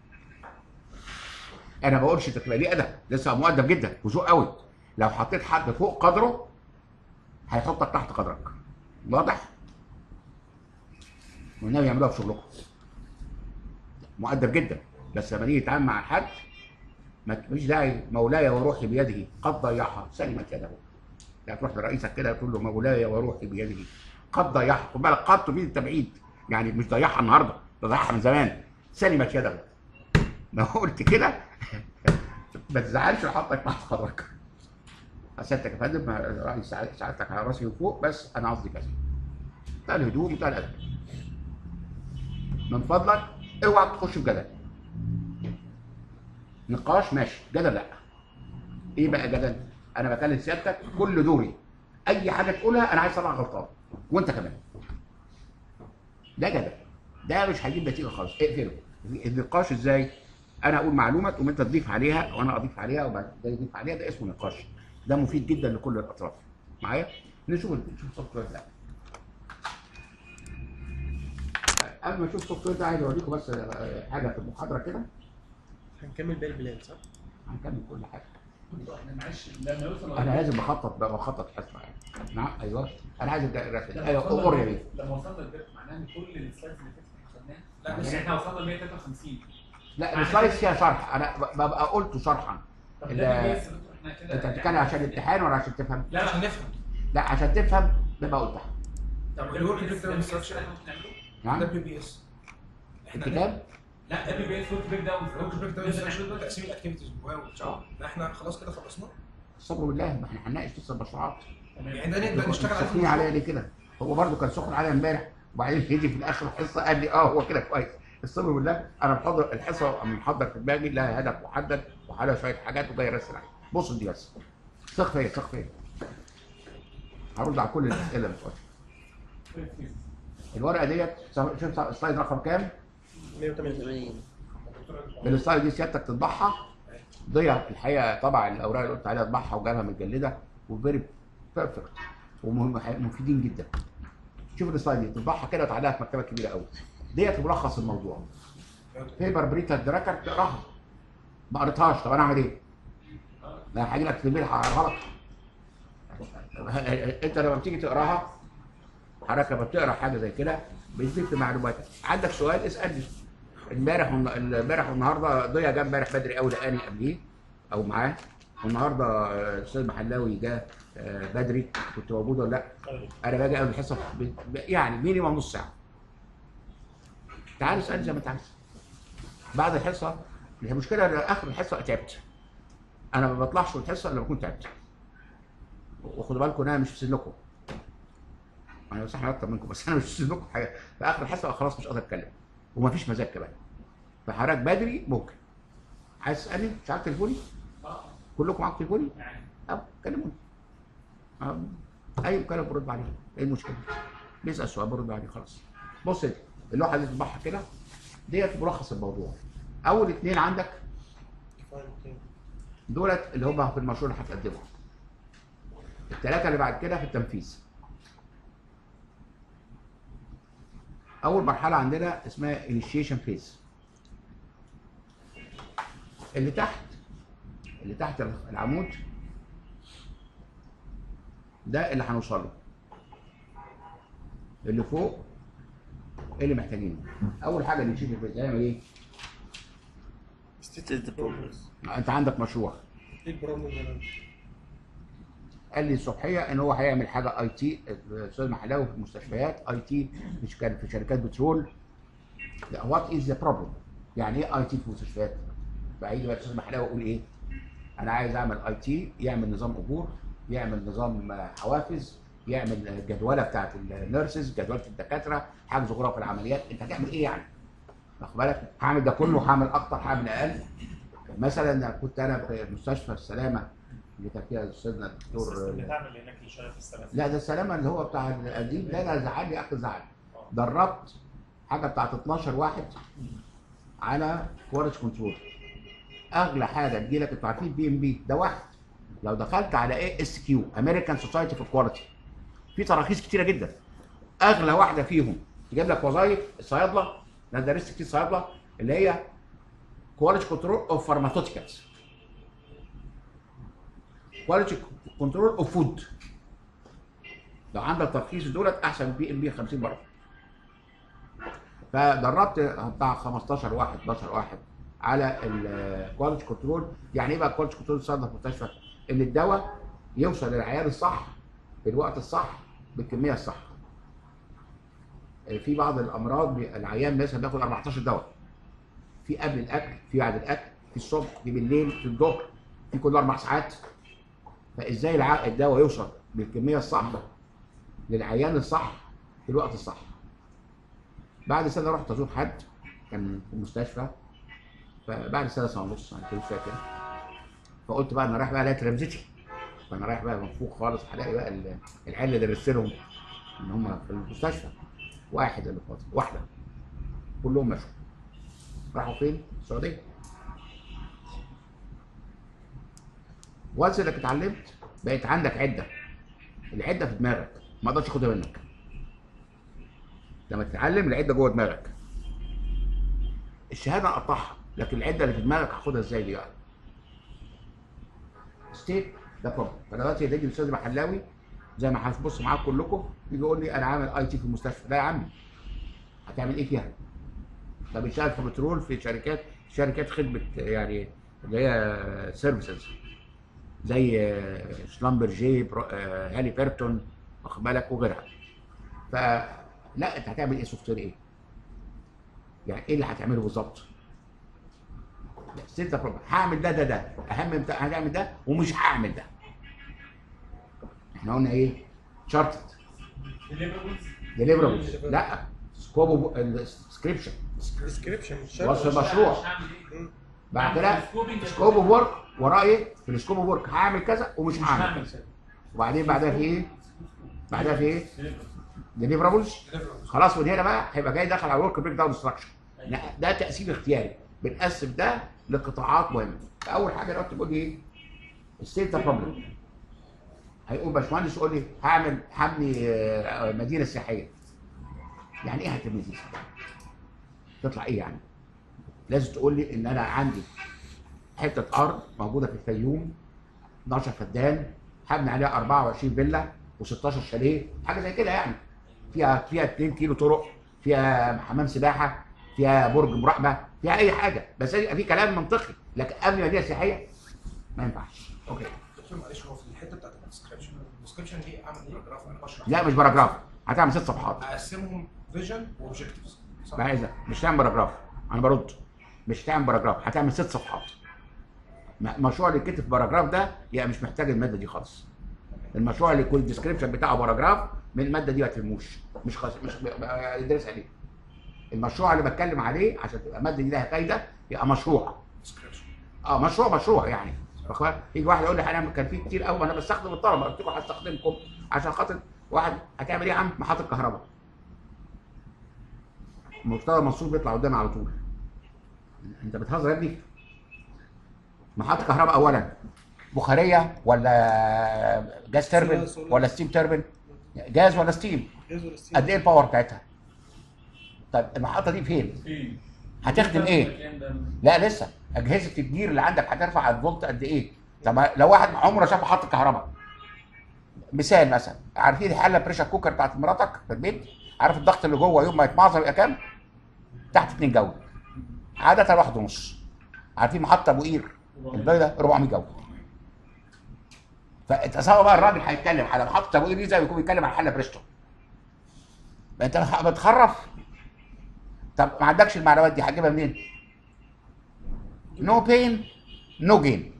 [SPEAKER 1] انا ما بقولش تبقى ليه ادب لسه مؤدب جدا وذوق قوي لو حطيت حد فوق قدره هيحطك تحت قدرك واضح والنبي يعملوها في شغلكم مؤدب جدا بس لما نيجي يتعامل مع حد ما مش داعي مولاي وروحي بيده قد ضيعها سلمت يده يعني تروح لرئيسك كده تقول له مولاي وروحي بيده قد ضيعها خد بالك قد تفيد التبعيد يعني مش ضيعها النهارده ده ضيعها من زمان سلمت يده لو قلت كده ما تزعلش احطك تحت قدرك سيادتك يا فندم رأي سع- سعادتك على راسي وفوق بس انا قصدي كذا ده الهدوء وده الادب من فضلك اوعى تخش في جدل نقاش ماشي جدل لا ايه بقى جدل انا بكلم سيادتك كل دوري اي حاجه تقولها انا عايز اطلع غلطان وانت كمان ده جدل ده مش هيجيب نتيجه خالص اقفله النقاش ازاي انا اقول معلومه تقوم انت تضيف عليها وانا اضيف عليها وبعد كده يضيف عليها ده اسمه نقاش ده مفيد جدا لكل الاطراف معايا نشوف نشوف السوفت وير ده قبل ما نشوف السوفت وير ده عايز اوريكم بس آه، حاجه في المحاضره كده
[SPEAKER 2] هنكمل باقي البلان صح؟
[SPEAKER 1] هنكمل كل حاجه
[SPEAKER 5] احنا معلش لما يوصل
[SPEAKER 1] انا لازم بخطط بقى بخطط حصه يعني نعم ايوه انا عايز ابدا الرسم
[SPEAKER 5] لما
[SPEAKER 1] ايوه
[SPEAKER 5] وصلنا
[SPEAKER 1] امور يا بيه
[SPEAKER 5] لما وصلنا لده معناه ان كل السلايدز اللي فاتت احنا خدناها
[SPEAKER 4] لا
[SPEAKER 5] يعني
[SPEAKER 4] لسه
[SPEAKER 5] احنا وصلنا ل 153
[SPEAKER 1] لا السلايد فيها شرح انا ب- ببقى قلته شرحا
[SPEAKER 5] طب
[SPEAKER 1] ال-
[SPEAKER 5] ده بس احنا كده
[SPEAKER 1] انت بتتكلم عشان الامتحان ولا عشان تفهم؟
[SPEAKER 5] لا
[SPEAKER 4] عشان
[SPEAKER 5] لا
[SPEAKER 4] نفهم
[SPEAKER 1] لا عشان تفهم ببقى قلتها
[SPEAKER 5] طب
[SPEAKER 4] الورك
[SPEAKER 5] ده
[SPEAKER 4] بريك داون ستراكشر
[SPEAKER 1] نعم
[SPEAKER 4] دبليو بي اس
[SPEAKER 1] الكتاب
[SPEAKER 5] لا دبليو بي اس ورك بريك داون
[SPEAKER 4] الورك بريك داون ستراكشر تقسيم الاكتيفيتيز جواه
[SPEAKER 1] اه
[SPEAKER 4] لا احنا خلاص كده خلصنا
[SPEAKER 1] الصبر بالله ما احنا هنناقش لسه المشروعات
[SPEAKER 4] يعني ده نبدا نشتغل على
[SPEAKER 1] سخنين عليا ليه كده؟ هو برضه كان سخن عليا امبارح وبعدين يجي في الاخر الحصه قال لي اه هو كده كويس الصبر بالله انا محضر الحصه محضر في دماغي لها هدف محدد وعلى شويه حاجات وجاي ارسل عليها بص دي بس ثق فيا ثق فيا هرد على كل الاسئله اللي بتقولها الورقه ديت شوف السلايد رقم كام؟
[SPEAKER 2] 180
[SPEAKER 1] السلايد دي سيادتك تطبعها ضيع الحقيقه طبعا الاوراق اللي قلت عليها اطبعها وجابها متجلده وفيري بيرفكت ومفيدين جدا شوف السلايد دي تطبعها كده وتعلقها في مكتبه كبيره قوي ديت ملخص الموضوع بيبر بريتا دراكر تقراها ما قريتهاش طب انا اعمل ايه؟ لا هاجي لك في البيت غلط انت لما بتيجي تقراها حضرتك لما بتقرا حاجه زي كده بيزيد في معلوماتك عندك سؤال اسالني امبارح والن- امبارح والنهارده ضيا جه امبارح بدري قوي لقاني قبليه او معاه والنهارده آه، الاستاذ محلاوي جه آه، بدري كنت موجود ولا لا انا باجي قبل الحصه ب- ب- يعني مينيمم نص ساعه تعال اسال زي ما انت عايز بعد الحصه هي المشكله ان اخر الحصه تعبت انا ما بطلعش من الحصه الا لما اكون تعبت وخدوا بالكم ان انا مش في سنكم انا صح اكتر منكم بس انا مش في سنكم حاجه في اخر الحصه خلاص مش قادر اتكلم ومفيش مزاج كمان فحضرتك بدري ممكن عايز تسالني مش عارف تليفوني
[SPEAKER 5] اه
[SPEAKER 1] كلكم معاكم تليفوني
[SPEAKER 5] يعني
[SPEAKER 1] اه كلموني اه اي مكالمه برد عليه ايه المشكله بيسال سؤال برد عليه خلاص بص دي اللوحه دي تطبعها كده ديت ملخص الموضوع اول اتنين عندك دولت اللي هم في المشروع اللي هتقدمه الثلاثه اللي بعد كده في التنفيذ اول مرحله عندنا اسمها initiation phase اللي تحت اللي تحت العمود ده اللي هنوصل له اللي فوق اللي محتاجينه اول حاجه اللي نشوف الفيز هيعمل ايه
[SPEAKER 6] State the progress.
[SPEAKER 1] انت عندك مشروع
[SPEAKER 2] ايه البروبلم ده؟
[SPEAKER 1] قال لي الصبحيه ان هو هيعمل حاجه اي تي الاستاذ محلاوي في المستشفيات اي تي مش كان في شركات بترول وات از ذا بروبلم يعني ايه اي تي في المستشفيات بعيد بقى الاستاذ محلاوي يقول ايه انا عايز اعمل اي تي يعمل نظام اجور يعمل نظام آه، حوافز يعمل آه، جدوله بتاعت النيرسز جدوله الدكاتره حجز غرف العمليات انت هتعمل ايه يعني واخد بالك هعمل ده كله هعمل اكتر هعمل اقل مثلا كنت انا في مستشفى السلامه اللي كان فيها استاذنا الدكتور
[SPEAKER 7] بتعمل هناك اللي شغال في السلام
[SPEAKER 1] لا ده السلامه اللي هو بتاع القديم ده انا زعلني اخر زعل دربت حاجه بتاعت 12 واحد على كواليتي كنترول اغلى حاجه تجي لك انتوا عارفين بي ام بي ده واحد لو دخلت على ايه اس كيو امريكان سوسايتي في الكواليتي في تراخيص كتيره جدا اغلى واحده فيهم تجيب لك وظائف الصيادله انا درست كتير صيادله اللي هي كواليتي كنترول اوف فارماسيوتيكالز كواليتي كنترول اوف فود لو عندك ترخيص دولت احسن من بي ام بي 50 مره فدربت بتاع 15 واحد 11 واحد على الكواليتي كنترول يعني ايه بقى الكواليتي كنترول صيدله في المستشفى ان الدواء يوصل للعيان الصح في الوقت الصح بالكميه الصح في بعض الامراض بي- العيان مثلا بياخد 14 دواء في قبل الاكل في بعد الاكل في الصبح في بالليل في الظهر في كل اربع ساعات فازاي الع- الدواء يوصل بالكميه الصح للعيان الصح في الوقت الصح بعد سنه رحت ازور حد كان في المستشفى فبعد سنه سنه ونص انا مش فاكر فقلت بقى انا رايح بقى الاقي ترانزيتي فانا رايح بقى منفوخ خالص هلاقي بقى ال- العيال اللي درست لهم ان هم في المستشفى واحد اللي فاضل واحده كلهم مشوا راحوا فين؟ السعوديه وانس انك اتعلمت بقيت عندك عده العده في دماغك ما اقدرش اخدها منك لما تتعلم العده جوه دماغك الشهاده اقطعها لكن العده اللي في دماغك هاخدها ازاي دي بقى ستيت ده بروبلم فانا دلوقتي يجي الاستاذ محلاوي زي ما هتبص معاكم كلكم يجي يقول لي انا عامل اي تي في المستشفى لا يا عمي هتعمل ايه فيها؟ ده بيشتغل في بترول في شركات شركات خدمه يعني اللي هي سيرفيسز زي آه، شلامبرجي برو- آه، هالي بيرتون واخد بالك وغيرها فلا انت هتعمل ايه سوفت وير ايه؟ يعني ايه اللي هتعمله بالظبط؟ ستة بروبلم هعمل ده ده ده اهم من ده هعمل ده ومش هعمل ده احنا قلنا ايه؟ شارتد ديليفربلز لا سكوب السكريبشن
[SPEAKER 2] ديسكريبشن
[SPEAKER 1] وصف المشروع بعد كده سكوب اوف ورك وراه ايه؟ في السكوب اوف ورك هعمل كذا ومش هعمل كذا وبعدين بعدها في ايه؟ بعدها في ايه؟ ديليفربلز خلاص من هنا بقى هيبقى جاي داخل على ورك بريك داون ستراكشر ده تقسيم اختياري بنقسم ده لقطاعات مهمه فاول حاجه دلوقتي تقول لي ايه؟ ستيت بروبلم هيقول باشمهندس يقول لي هعمل هبني آه، مدينه سياحيه يعني ايه هتبني مدينه سياحيه؟ تطلع ايه يعني؟ لازم تقول لي ان انا عندي حته ارض موجوده في الفيوم 12 فدان هبني عليها 24 فيلا و16 شاليه حاجه زي كده يعني فيها فيها 2 كيلو طرق فيها حمام سباحه فيها برج مراقبه فيها اي حاجه بس يبقى في كلام منطقي لكن ابني مدينه سياحيه ما ينفعش اوكي
[SPEAKER 4] دكتور معلش هو في الحته بتاعت الديسكربشن الديسكربشن دي اعمل ايه باراجراف انا بشرح
[SPEAKER 1] لا مش باراجراف هتعمل ست صفحات
[SPEAKER 4] اقسمهم فيجن واوبجكتيفز
[SPEAKER 1] ما عايزة مش تعمل باراجراف انا برد مش تعمل باراجراف هتعمل ست صفحات م- مشروع اللي يتكتب في باراجراف ده يبقى مش محتاج الماده دي خالص المشروع اللي يكون الديسكربشن بتاعه باراجراف من الماده دي ما تلموش مش خاص مش ادرسها ليه المشروع اللي بتكلم عليه عشان تبقى الماده دي لها فايده يبقى مشروع
[SPEAKER 4] ديسكربشن
[SPEAKER 1] اه مشروع مشروع يعني واخد بالك؟ يجي واحد يقول لي هنعمل كان في كتير قوي انا بستخدم الطلبه قلت لكم هستخدمكم عشان خاطر واحد هتعمل ايه يا عم محطه كهرباء مرتضى منصور بيطلع قدامي على طول انت بتهزر يا ابني محطه كهرباء اولا بخاريه ولا جاز تربن ولا ستيم تربن جاز ولا ستيم قد ايه الباور بتاعتها طب المحطه دي فين هتخدم ايه لا لسه اجهزه التدمير اللي عندك هترفع الفولت قد ايه طب لو واحد عمره شاف محطه كهرباء مثال مثلا عارفين الحله بريشر كوكر بتاعت مراتك في البيت عارف الضغط اللي جوه يوم ما يتمعظم يبقى كام تحت 2 جو عاده واحد ونص عارفين محطه ابو قير الباقي ده 400 جو فتصور بقى الراجل هيتكلم على محطه ابو قير دي زي ما يكون بيتكلم على حله بريستون انت بتخرف طب ما عندكش المعلومات دي هتجيبها منين؟ نو بين نو جين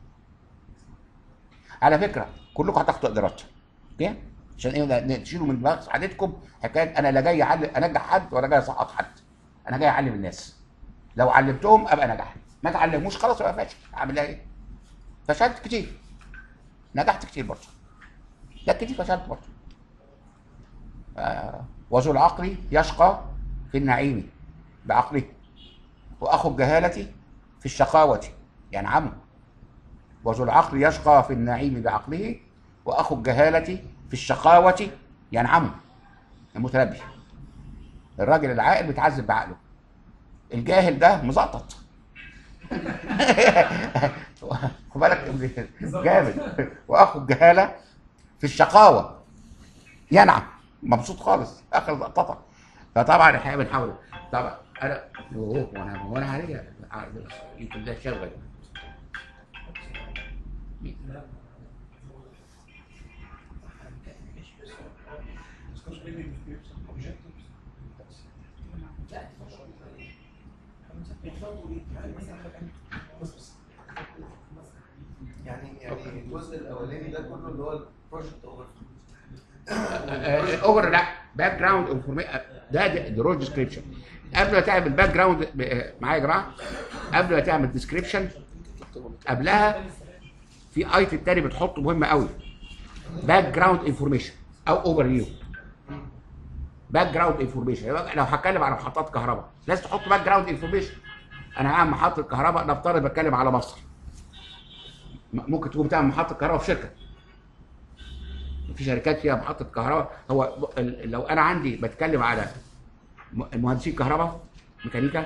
[SPEAKER 1] على فكره كلكم هتاخدوا تقديرات اوكي عشان ايه لا- تشيلوا من دماغ سعادتكم حكايه انا لا جاي أعلم انجح حد ولا جاي اسقط حد انا جاي اعلم الناس لو علمتهم ابقى نجحت ما اتعلموش خلاص يبقى فاشل اعمل ايه فشلت كتير نجحت كتير برضه لكن كتير فشلت برضه آه وذو العقل يشقى في النعيم بعقله واخو الجهاله في الشقاوه ينعم وذو العقل يشقى في النعيم بعقله واخو الجهاله في الشقاوه ينعم المتنبي الراجل العاقل بيتعذب بعقله الجاهل ده مزقطط خد بالك جامد واخو الجهاله في الشقاوه ينعم مبسوط خالص اخر زقططه فطبعا الحقيقه بنحاول طبعا انا اوه وانا وانا عليا يمكن ده شغل
[SPEAKER 3] يعني يعني الجزء الاولاني ده كله اللي هو البروجكت اوفر
[SPEAKER 1] اوفر لا باك جراوند انفورميشن ده ده رول ديسكريبشن قبل ما تعمل باك جراوند معايا يا جماعه قبل ما تعمل ديسكريبشن قبلها في ايتم تاني بتحطه مهم قوي باك جراوند انفورميشن او اوفر فيو باك جراوند انفورميشن لو هتكلم على محطات كهرباء لازم تحط باك جراوند انفورميشن انا هعمل محطه كهرباء نفترض بتكلم على مصر م- ممكن تكون بتعمل محطه كهرباء في شركه في شركات فيها محطه كهرباء هو ب- ال- لو انا عندي بتكلم على م- المهندسين كهرباء ميكانيكا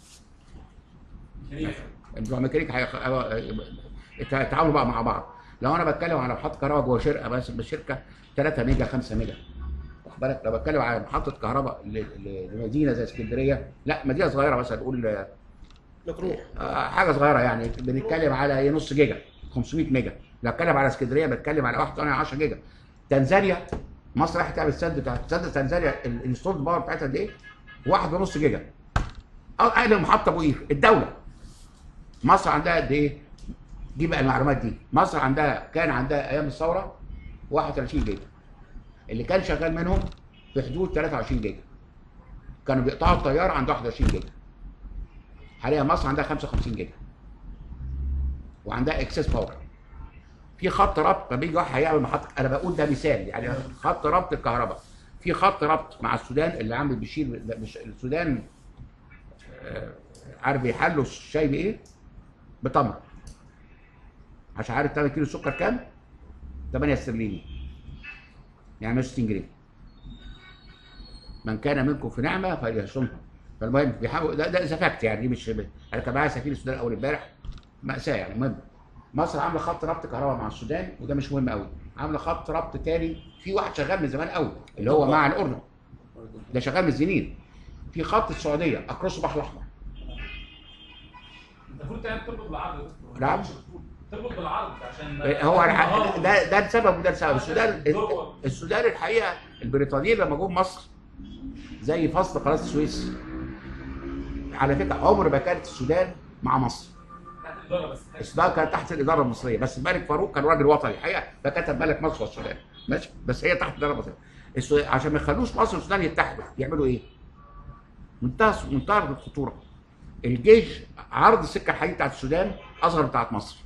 [SPEAKER 1] بتوع ميكانيكا هيخ- يت- يتعاونوا بقى مع بعض لو انا بتكلم على محطه كهرباء جوه شركه بس بالشركه 3 ميجا 5 ميجا واخد بالك لو بتكلم على محطه كهرباء ل- ل- لمدينه زي اسكندريه لا مدينه صغيره مثلا نقول
[SPEAKER 2] مكروه
[SPEAKER 1] آه، حاجه صغيره يعني بنتكلم على ايه نص جيجا 500 ميجا لو اتكلم على اسكندريه بتكلم على 1 10 جيجا تنزانيا مصر رايحه تعمل سد بتاعت سد تنزانيا الانستول باور بتاعتها قد ايه؟ واحد ونص جيجا أو اقل محطه ابو قير الدوله مصر عندها قد ايه؟ دي بقى المعلومات دي مصر عندها كان عندها ايام الثوره 31 جيجا اللي كان شغال منهم في حدود 23 جيجا كانوا بيقطعوا الطياره عند 21 جيجا حاليا مصر عندها 55 جيجا وعندها اكسس باور في خط ربط لما بيجي واحد هيعمل محطه انا بقول ده مثال يعني خط ربط الكهرباء في خط ربط مع السودان اللي عامل بيشيل مش- السودان آه، عارف بيحلوا الشاي بايه؟ بتمر عشان عارف 8 كيلو سكر كام؟ 8 استرليني يعني 160 جنيه من كان منكم في نعمه فليصمها فالمهم بيحاول ده ده فاكت يعني دي مش انا كان معايا سفير السودان اول امبارح مأساة يعني المهم مصر عامله خط ربط كهرباء مع السودان وده مش مهم قوي عامله خط ربط تاني في واحد شغال من زمان قوي اللي هو مع الاردن ده شغال من سنين في خط السعوديه اكروس البحر الاحمر
[SPEAKER 5] انت المفروض تعمل تربط بالعرض يا دكتور.
[SPEAKER 1] نعم.
[SPEAKER 5] تربط بالعرض عشان
[SPEAKER 1] هو
[SPEAKER 5] النهار-
[SPEAKER 1] ده ده السبب وده السبب السودان
[SPEAKER 5] الذروة.
[SPEAKER 1] السودان الحقيقه البريطانيين لما جم مصر زي فصل قناه السويس على فكره عمر ما كانت السودان مع مصر
[SPEAKER 5] تحت الإدارة بس
[SPEAKER 1] السودان كانت تحت الاداره المصريه بس الملك فاروق كان راجل وطني الحقيقه فكتب ملك مصر والسودان ماشي بس هي تحت الاداره المصريه السودان عشان ما يخلوش مصر والسودان يتحدوا يعملوا ايه؟ منتهى منتهى الخطوره الجيش عرض السكه الحديد بتاعت السودان اصغر من بتاعت مصر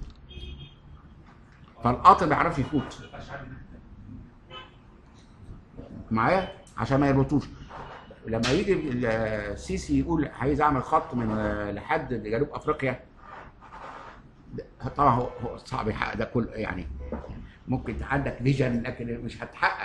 [SPEAKER 1] فالقطر ما يعرفش يفوت معايا عشان ما يربطوش لما يجي ال- السيسي يقول عايز اعمل خط من آه، لحد جنوب افريقيا ده- طبعا هو هو صعب يحقق ده كله يعني ممكن عندك فيجن لكن مش هتحقق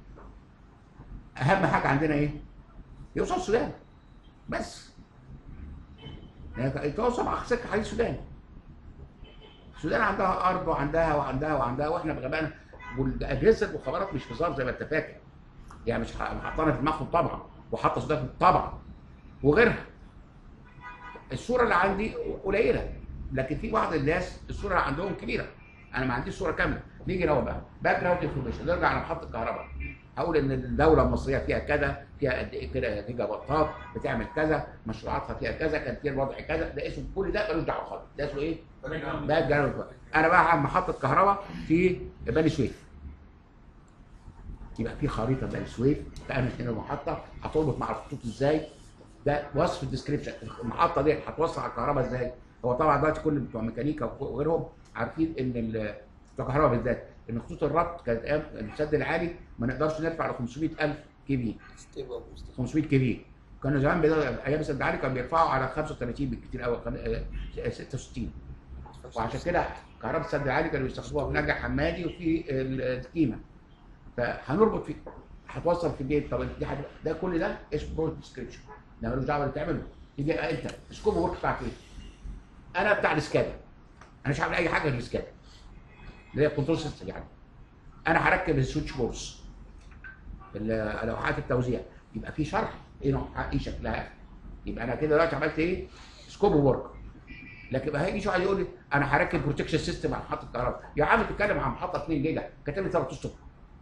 [SPEAKER 1] اهم حاجه عندنا ايه؟ يوصل السودان بس يعني يتواصل مع سكه حديد السودان السودان عندها ارض وعندها وعندها وعندها واحنا بغبائنا والاجهزه المخابرات مش هزار زي ما انت فاكر يعني مش حاطانا في دماغهم طبعا وحاطه السودان طبعا وغيرها الصوره اللي عندي قليله لكن في بعض الناس الصوره اللي عندهم كبيره انا ما عنديش صوره كامله نيجي نقول بقى باك جراوند انفورميشن نرجع على محطه الكهرباء هقول ان الدوله المصريه فيها كذا فيها قد ايه كده جيجا بطات بتعمل كذا مشروعاتها فيها كذا كان فيها الوضع كذا ده اسمه كل ده ملوش دعوه خالص ده اسمه ايه؟ باك جراوند انا بقى هعمل محطه كهرباء في بني سويف يبقى في خريطه بني سويف تعمل هنا المحطه هتربط مع الخطوط ازاي ده وصف الديسكريبشن المحطه دي هتوصل على الكهرباء ازاي هو طبعا دلوقتي كل بتوع ميكانيكا وغيرهم عارفين ان ال- بتوع كهرباء بالذات ان خطوط الربط كانت ايام السد العالي ما نقدرش نرفع ل 500000 كي في
[SPEAKER 6] ستيبل مستقبل
[SPEAKER 1] 500 كي في كانوا زمان بيقدروا- ايام السد العالي كانوا بيرفعوا على 35 بالكتير قوي 66 وعشان كده كهرباء السد العالي كانوا بيستخدموها في نجع حمادي وفي الكيمه فهنربط فيه هتوصل في البيت طب دي حاجه ده كل ده اسمه بروجكت ديسكريبشن ده ملوش دعوه باللي تعمله يجي انت السكوب ورك بتاعك ايه؟ انا بتاع الاسكادا انا مش هعمل اي حاجه غير الاسكادا اللي هي كنترول سيستم يعني انا هركب السويتش بورس ال- لوحات التوزيع يبقى في شرح ايه نوعها ايه شكلها يبقى انا كده دلوقتي عملت ايه؟ سكوب ورك لكن بقى هيجي واحد يقول لي انا هركب بروتكشن سيستم على محطه الكهرباء يا عم تتكلم عن محطه 2 جيجا كاتب لي ثلاث اسطر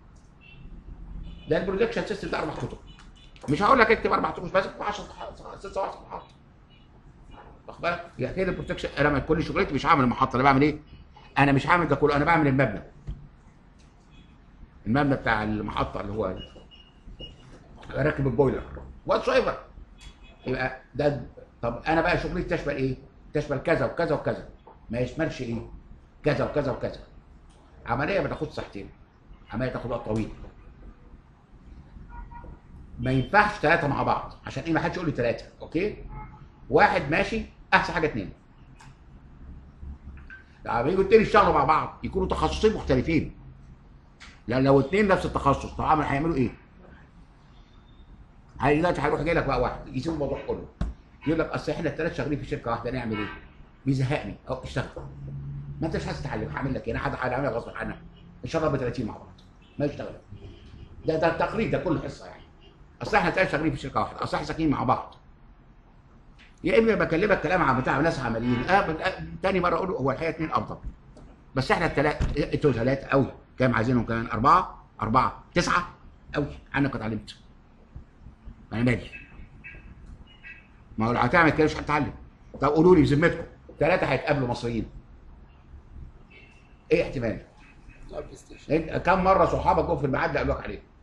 [SPEAKER 1] ده البروتكشن سيستم ده اربع كتب مش هقول لك اكتب اربع كتب مش بس 10 ست سبع صفحات واخد بالك يعني كده البروتكشن انا من كل شغلتي مش هعمل المحطه انا بعمل ايه؟ انا مش هعمل ده كله انا بعمل المبنى المبنى بتاع المحطه اللي هو راكب البويلر واتس ايفر يبقى ده طب انا بقى شغلتي تشمل ايه؟ تشمل كذا وكذا وكذا ما يشملش ايه؟ كذا وكذا وكذا عمليه ما تاخدش ساعتين عمليه تاخد وقت طويل ما ينفعش ثلاثه مع بعض عشان ايه ما حدش يقول لي ثلاثه اوكي؟ واحد ماشي احسن حاجه اثنين لما يجوا اتنين يشتغلوا مع بعض يكونوا تخصصين مختلفين لان لو اتنين نفس التخصص طبعا هيعملوا ايه؟ هي دلوقتي هيروح جاي لك بقى واحد يسيب الموضوع كله يقول لك اصل احنا الثلاث شغالين في شركه واحده نعمل ايه؟ بيزهقني او اشتغل ما انتش عايز تتعلم هعمل لك ايه؟ انا حد هعملها غصب عنك ان شاء الله ب 30 مع بعض ما يشتغل ده ده تقرير ده كل حصه يعني اصل احنا ثلاث شغالين في شركه واحده اصل احنا ساكنين مع بعض يا اما بكلمك كلام عن بتاع ناس عمليين اه بت- آه، تاني مره اقول له هو الحقيقه اثنين افضل بس احنا الثلاث انتوا ثلاثه قوي كام عايزينهم كمان اربعه اربعه تسعه قوي عنك اتعلمت انا مالي ما هو لو هتعمل كده مش هتتعلم طب قولوا لي بذمتكم ثلاثه هيتقابلوا مصريين ايه احتمال؟
[SPEAKER 6] بلاي ستيشن
[SPEAKER 1] انت كم مره صحابك جم في الميعاد قالوا لك عليه؟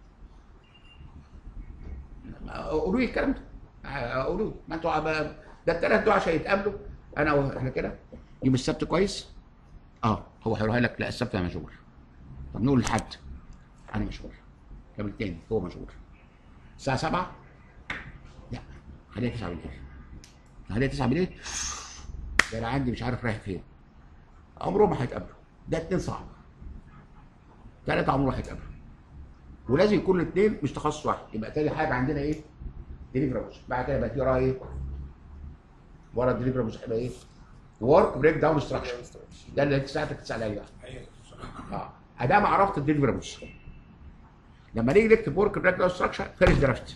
[SPEAKER 1] قولوا لي الكلام ده آه، قولوا لي ما انتوا عب- ده الثلاث دول عشان يتقابلوا انا واحنا كده يوم السبت كويس؟ اه هو هيروح لك لا السبت انا مشغول طب نقول لحد انا مشغول طب التاني هو مشغول الساعه 7 لا خليها 9 بالليل خليها 9 بالليل ده انا عندي مش عارف رايح فين عمرهم ما هيتقابلوا ده اتنين صعب ثلاثة عمرهم هيتقابلوا ولازم يكون الاثنين مش تخصص واحد يبقى تاني حاجه عندنا ايه؟ ديليفرابلز بعد كده يبقى في وراها ايه؟ ورا الديليفرابلز هيبقى ايه؟ ورك بريك داون ستراكشر ده اللي انت ساعتك تسال عليه بقى اه ادام عرفت الديليفرابلز لما نيجي نكتب ورك بريك داون ستراكشر فيرست درافت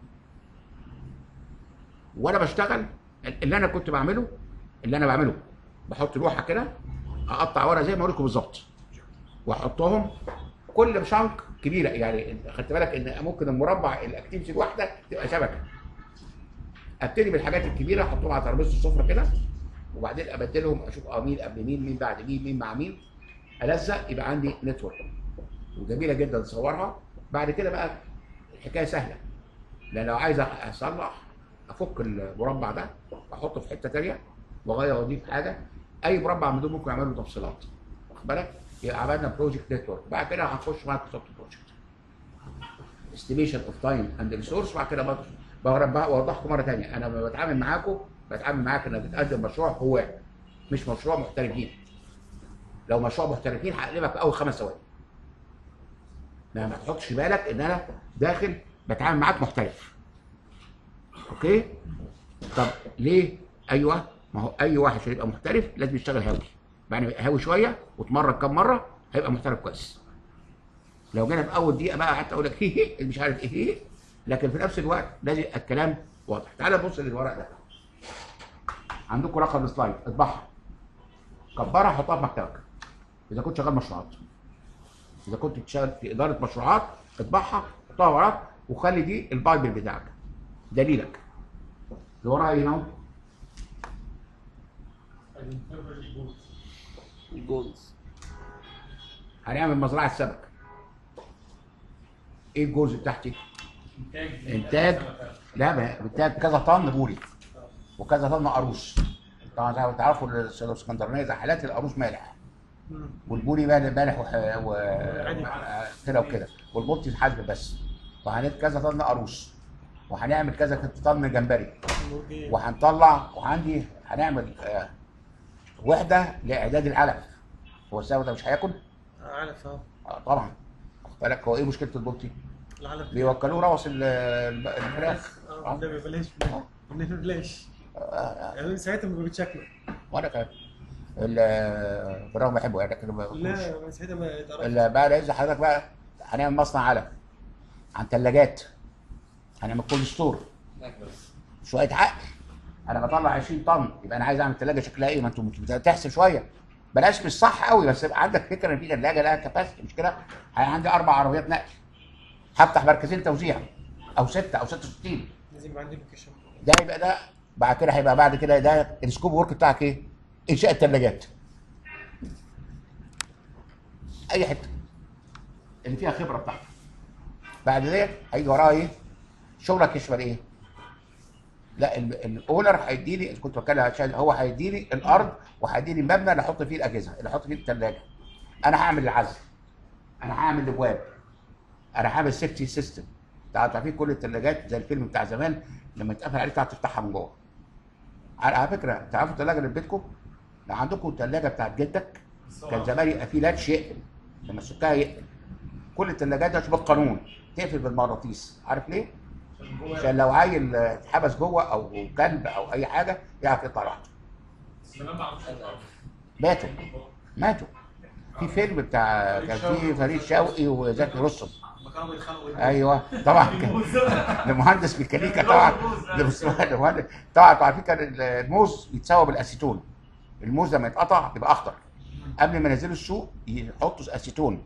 [SPEAKER 1] وانا بشتغل اللي انا كنت بعمله اللي انا بعمله بحط لوحه كده اقطع ورقه زي ما اقول لكم بالظبط واحطهم كل شنك كبيره يعني خدت بالك ان ممكن المربع الاكتيفيتي الواحده تبقى شبكه ابتدي بالحاجات الكبيره احطهم على ترابيزه السفره كده وبعدين ابدلهم اشوف اه مين قبل مين مين بعد مين مين مع مين الزق يبقى عندي نتورك وجميله جدا تصورها بعد كده بقى الحكايه سهله لان لو عايز اصلح افك المربع ده واحطه في حته ثانيه واغير واضيف حاجه اي مربع من دول ممكن اعمل له تفصيلات واخد بالك يبقى عملنا بروجكت نتورك بعد كده هنخش مايكروسوفت بروجكت استيميشن اوف تايم اند ريسورس بعد كده بقى بقى وضحت مره ثانيه انا لما بتعامل معاكم بتعامل معاك انك بتقدم مشروع هو مش مشروع محترفين لو مشروع محترفين هقلبك في اول خمس ثواني ما ما تحطش في بالك ان انا داخل بتعامل معاك محترف اوكي طب ليه ايوه ما هو اي واحد عشان يبقى محترف لازم يشتغل هاوي يعني هاوي شويه واتمرن كام مره هيبقى محترف كويس لو جينا في اول دقيقه بقى قعدت اقول لك هي هي مش عارف ايه هي لكن في نفس الوقت لازم الكلام واضح تعال نبص للورق ده عندكم رقم سلايد اطبعها كبرها حطها في مكتبك اذا كنت شغال مشروعات اذا كنت بتشتغل في اداره مشروعات اطبعها حطها وراك وخلي دي البايبل بتاعك دليلك اللي وراها ايه اهو
[SPEAKER 6] الجولز
[SPEAKER 1] هنعمل مزرعه سمك ايه الجولز بتاعتي؟
[SPEAKER 5] انتاج
[SPEAKER 1] انتاج لا ما- انتاج كذا طن بوري وكذا طن قاروص طبعا زي ما تعرفوا الاسكندرانيه زي حالات القاروص مالح
[SPEAKER 2] مم.
[SPEAKER 1] والبولي مالح مالح وح... و...
[SPEAKER 2] عادي.
[SPEAKER 1] آه، كده وكده والبلطي حاسب بس وهنت كذا طن قاروص وهنعمل كذا طن جمبري
[SPEAKER 2] مرجي.
[SPEAKER 1] وهنطلع وعندي هنعمل آه، وحده لاعداد العلف هو السمك ده مش هياكل؟
[SPEAKER 2] علف اه
[SPEAKER 1] آه طبعا واخد بالك هو ايه مشكله البلطي؟
[SPEAKER 2] العلف
[SPEAKER 1] بيوكلوه روث ال- ال- الفراخ
[SPEAKER 2] اه والنبي بلاش والنبي بلاش يعني من ساعتها ما بتشكله
[SPEAKER 1] وانا كمان ال- بالرغم بحبه يعني لكن ما باكلوش.
[SPEAKER 2] لا من ساعتها ما يتعرفش
[SPEAKER 1] ال- بقى لازم حضرتك بقى هنعمل مصنع علف عن ثلاجات هنعمل كولد ستور شويه عقل انا بطلع 20 طن يبقى انا عايز اعمل ثلاجه شكلها ايه ما انتوا مش بتحسب شويه بلاش مش صح قوي بس يبقى عندك فكره ان في ثلاجه لها كباسيتي مش كده هي عندي اربع عربيات نقل هفتح مركزين توزيع او سته او 66
[SPEAKER 2] لازم يبقى عندي لوكيشن
[SPEAKER 1] ده يبقى ده بعد كده هيبقى بعد كده ده السكوب ورك بتاعك ايه؟ انشاء الثلاجات اي حته اللي فيها خبره بتاعتك بعد ده هيجي وراها ايه؟ شغلك يشمل ايه؟ لا ال- الاونر هيديني كنت بتكلم عشان هو هيديني الارض وهيديني مبنى اللي احط فيه الاجهزه اللي احط فيه الثلاجه انا هعمل العزل انا هعمل الابواب انا هعمل سيفتي سيستم انتوا عارفين كل الثلاجات زي الفيلم بتاع زمان لما يتقفل عليك تعرف تفتحها من جوه على على فكره تعرفوا الثلاجه اللي في بيتكم لو عندكم الثلاجه بتاعت جدك كان زمان يبقى في لاتش يقفل لما السكها يقفل كل الثلاجات ده بالقانون تقفل بالمغناطيس عارف ليه؟ عشان لو عيل آه، اتحبس جوه او كلب او اي حاجه يعرف يطلع لوحده
[SPEAKER 5] زمان ما عرفوش يطلعوا.
[SPEAKER 1] ماتوا ماتوا في فيلم بتاع كان فيه فريد شوقي وزكي رستم
[SPEAKER 4] لما كانوا بيتخانقوا
[SPEAKER 1] ايوه طبعا كان لمهندس ميكانيكا طبعا لمس- لمهندس- طبعا انتوا عارفين كان الموز يتسوى بالاسيتون الموز لما يتقطع يبقى اخضر قبل ما ينزلوا السوق يحطوا اسيتون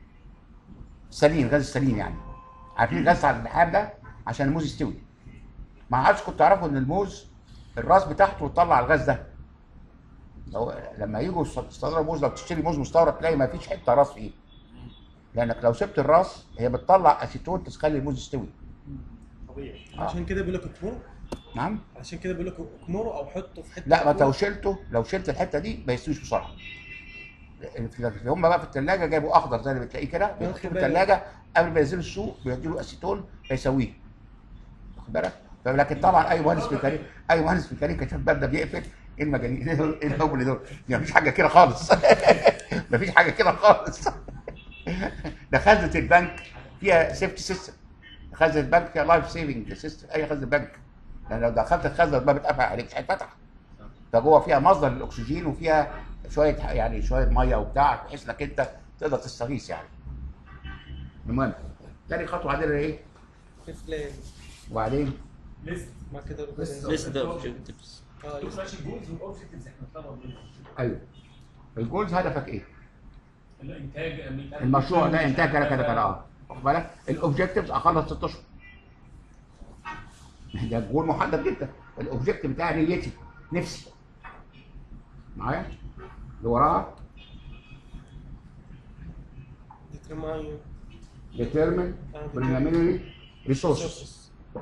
[SPEAKER 1] سليم غاز السليم يعني عارفين الغاز على اللحام ده عشان الموز يستوي ما عادش كنت تعرفوا ان الموز الراس بتاعته تطلع الغاز ده لو لما يجوا يستوردوا موز لو تشتري موز مستورد تلاقي ما فيش حته راس فيه لانك لو سبت الراس هي بتطلع اسيتون تخلي الموز يستوي
[SPEAKER 4] طبيعي
[SPEAKER 1] آه.
[SPEAKER 2] عشان كده بيقول لك اكمره
[SPEAKER 1] نعم
[SPEAKER 2] عشان كده بيقول لك اكمره او حطه في حته
[SPEAKER 1] لا ما انت لو
[SPEAKER 2] مقفولة.
[SPEAKER 1] شلته لو شلت الحته دي ما يستويش بسرعه في- هم بقى في الثلاجه جايبوا اخضر زي اللي بتلاقيه كده بيحطوه في
[SPEAKER 2] بالك.
[SPEAKER 1] الثلاجه قبل ما ينزلوا السوق بيديله اسيتون فيسويه واخد بالك لكن طبعا اي مهندس ميكانيكا اي مهندس ميكانيكا شاف الباب ده بيقفل ايه المجانين ايه الهبل دول يعني مفيش حاجه كده خالص مفيش حاجه كده خالص ده خزنه البنك فيها سيفتي سيستم خزنه البنك فيها لايف سيفنج سيستم اي خزنه بنك لان لو دخلت الخزنه الباب اتقفل عليك مش هيتفتح فجوه فيها مصدر للاكسجين وفيها شويه يعني شويه ميه وبتاع بحيث انك انت تقدر تستغيث يعني المهم تاني خطوه عندنا ايه؟
[SPEAKER 2] افلام
[SPEAKER 1] وبعدين
[SPEAKER 5] ليست
[SPEAKER 2] ما كده
[SPEAKER 3] بس-
[SPEAKER 2] ربنا-
[SPEAKER 6] list the objectives
[SPEAKER 2] اه
[SPEAKER 5] دول
[SPEAKER 2] لسه.
[SPEAKER 5] ماشي جولز واوبجكتيفز احنا طلبنا منهم.
[SPEAKER 1] ايوه الجولز هدفك ايه؟
[SPEAKER 5] الانتاج
[SPEAKER 1] المشروع ده انتاج كده كده كده اه واخد بالك؟ الاوبجكتيفز اخلص ست اشهر ده جول محدد جدا الاوبجكتيف بتاعي نيتي نفسي معايا؟ اللي وراها
[SPEAKER 2] determine
[SPEAKER 1] determine preliminary resources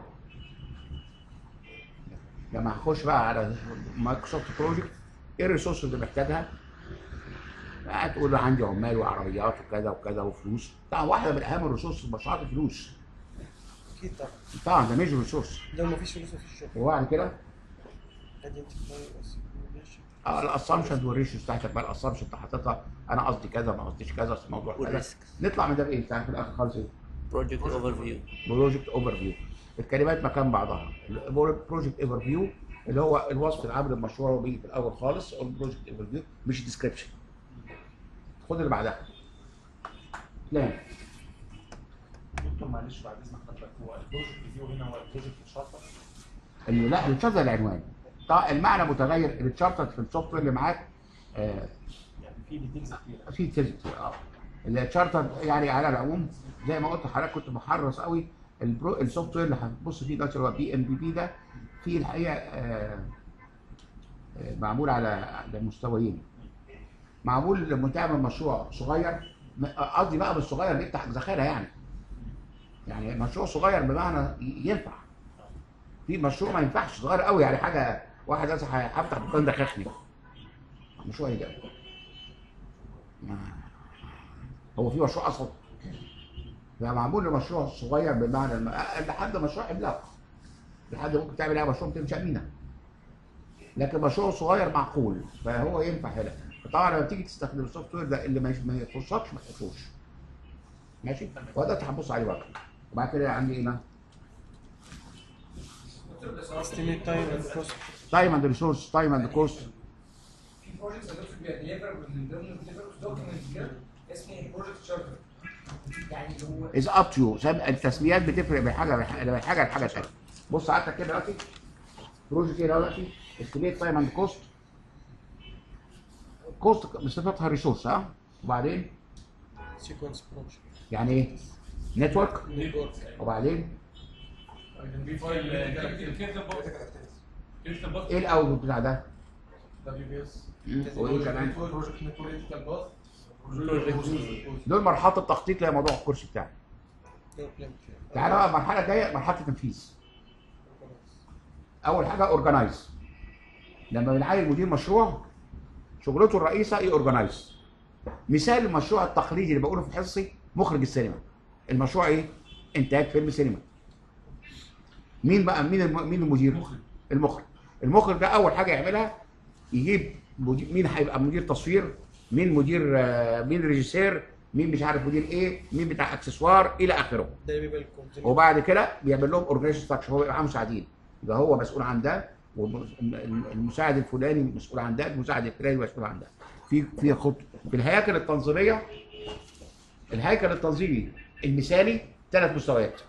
[SPEAKER 1] لما هخش بقى على مايكروسوفت بروجكت ايه الريسورس اللي محتاجها؟ هتقول عندي عمال وعربيات وكذا وكذا وفلوس طبعا واحده من اهم الريسورس في المشروعات الفلوس
[SPEAKER 2] اكيد طبعا
[SPEAKER 1] طبعا ده ميجر ريسورس
[SPEAKER 2] لو ما فيش فلوس مفيش شغل
[SPEAKER 1] وبعد كده
[SPEAKER 2] identify assimilation
[SPEAKER 1] اه الاسامبشنز والريشيوز بتاعتك بقى الاسامبشن انت حاططها انا قصدي كذا ما قصديش كذا في الموضوع كذا
[SPEAKER 6] والريسك
[SPEAKER 1] نطلع من ده بايه؟ تعرف في الاخر خالص ايه؟
[SPEAKER 6] project overview
[SPEAKER 1] بروجكت اوفر فيو الكلمات مكان بعضها البروجكت اوفر فيو اللي هو الوصف العام للمشروع وبيجي في الاول خالص البروجكت اوفر فيو مش ديسكريبشن خد اللي بعدها بلان
[SPEAKER 4] دكتور معلش بعد اذن حضرتك هو البروجكت فيو هنا هو البروجكت شارتر
[SPEAKER 1] اللي لا التشارتر العنوان طبعا المعنى متغير التشارتر في السوفت وير اللي معاك آه
[SPEAKER 4] يعني في ديتيلز كتير
[SPEAKER 1] في كذا كتير اه التشارتر يعني على العموم زي ما قلت لحضرتك كنت محرص قوي البرو السوفت وير اللي هتبص فيه دلوقتي اللي هو بي ام بي بي ده في الحقيقه آه آه، معمول على على مستويين معمول لما تعمل مشروع صغير م- قصدي بقى بالصغير بيفتح ذخيره يعني يعني مشروع صغير بمعنى ي- ينفع في مشروع ما ينفعش صغير قوي يعني حاجه واحد مثلا هفتح دكان ده خخني مش واحد ده ما- هو في مشروع اصلا يعني معمول لمشروع صغير بمعنى الم... لحد مشروع عملاق لحد ممكن تعمل عليه مشروع تمشي امينه لكن مشروع صغير معقول فهو ينفع هنا طبعا لما تيجي تستخدم السوفت وير ده اللي ما ما يخصكش ما تحطوش ماشي وده هتبص عليه بقى وبعد كده عندي ايه هنا
[SPEAKER 2] estimate time and cost
[SPEAKER 1] تايم اند ريسورس تايم اند كوست
[SPEAKER 7] في بروجكتس هتدخل بيها ديليفر من ضمن الديليفر دوكيمنت كده اسمه بروجكت شارتر يعني هو
[SPEAKER 1] از اب تو يو التسميات بتفرق من حاجه من حاجه لحاجه ثانيه بص عندك كده دلوقتي بروجكت ايه دلوقتي استيميت تايم اند كوست كوست بصفتها ريسورس ها وبعدين
[SPEAKER 2] sequence project
[SPEAKER 1] يعني ايه نتورك
[SPEAKER 2] network
[SPEAKER 1] وبعدين
[SPEAKER 5] في فايل كريتيكال بوكس كريتيكال بوكس
[SPEAKER 1] ايه الاول بتاع ده
[SPEAKER 3] دبليو بي اس
[SPEAKER 1] وايه كمان
[SPEAKER 3] بروجكت نتورك باث
[SPEAKER 1] دول مرحله التخطيط اللي هي موضوع الكورس بتاعي
[SPEAKER 2] no plan
[SPEAKER 1] تعالى بقى المرحله الجايه مرحله التنفيذ اول حاجه اورجنايز لما بنعين مدير مشروع شغلته الرئيسه ايه اورجنايز مثال المشروع التقليدي اللي بقوله في حصصي مخرج السينما المشروع ايه انتاج فيلم سينما مين بقى مين الم... مين المدير
[SPEAKER 5] مخرج.
[SPEAKER 1] المخرج المخرج ده اول حاجه يعملها يجيب مدير مين هيبقى مدير تصوير مين مدير آه، مين ريجيسير مين مش عارف مدير ايه مين بتاع اكسسوار الى اخره
[SPEAKER 2] ده اللي بيبقى الكونتينيو
[SPEAKER 1] وبعد كده بيعمل لهم اورجانيزيشن ستراكشر هو بيبقى معاه مساعدين يبقى هو مسؤول عن ده والمساعد الفلاني مسؤول عن ده المساعد الفلاني مسؤول عن ده في في خط في الهياكل التنظيميه الهيكل التنظيمي المثالي ثلاث مستويات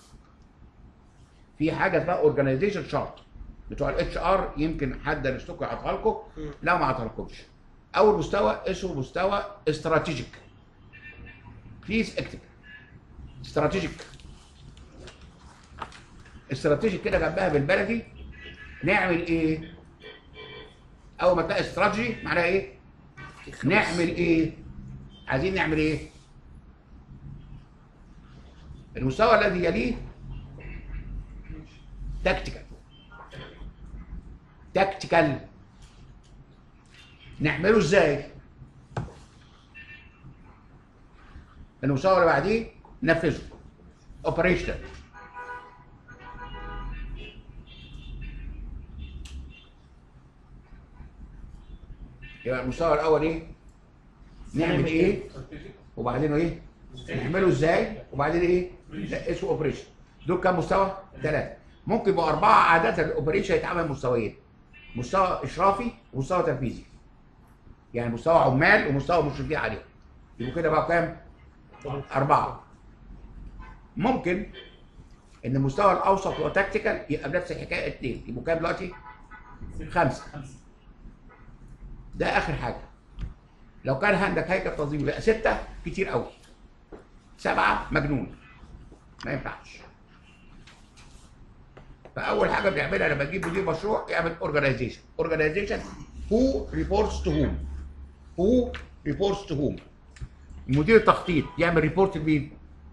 [SPEAKER 1] في حاجه اسمها اورجانيزيشن شارت بتوع الاتش ار يمكن حد درستكم يعطيها لكم لا ما عطاهالكمش اول مستوى اسمه مستوى استراتيجيك بليز اكتب استراتيجيك استراتيجي كده جنبها بالبلدي نعمل ايه؟ اول ما تلاقي استراتيجي معناها ايه؟ نعمل ايه؟ عايزين نعمل ايه؟ المستوى الذي يليه تكتيكال تكتيكال نعمله ازاي؟ المستوى اللي بعديه نفذه اوبريشنال يبقى المستوى الاول ايه؟ نعمل ايه؟ وبعدين ايه؟ نعمله ازاي؟ وبعدين ايه؟ لا، اسمه اوبريشن دول كام مستوى؟ ثلاثه ممكن يبقوا اربعه عاده الاوبريشن يتعمل مستويين مستوى اشرافي ومستوى تنفيذي يعني مستوى عمال ومستوى مشرفين عليهم يبقوا كده بقى كام؟ اربعه ممكن ان المستوى الاوسط هو تكتيكال يبقى بنفس الحكايه اثنين يبقوا كام دلوقتي؟ خمسه
[SPEAKER 5] خمسه
[SPEAKER 1] ده اخر حاجه لو كان عندك هيكل تنظيمي بقى سته كتير قوي سبعه مجنون ما ينفعش فاول حاجه بنعملها لما تجيب مدير مشروع يعمل اورجانيزيشن اورجانيزيشن هو ريبورتس تو هوم هو ريبورتس تو هوم مدير التخطيط يعمل ريبورت لمين؟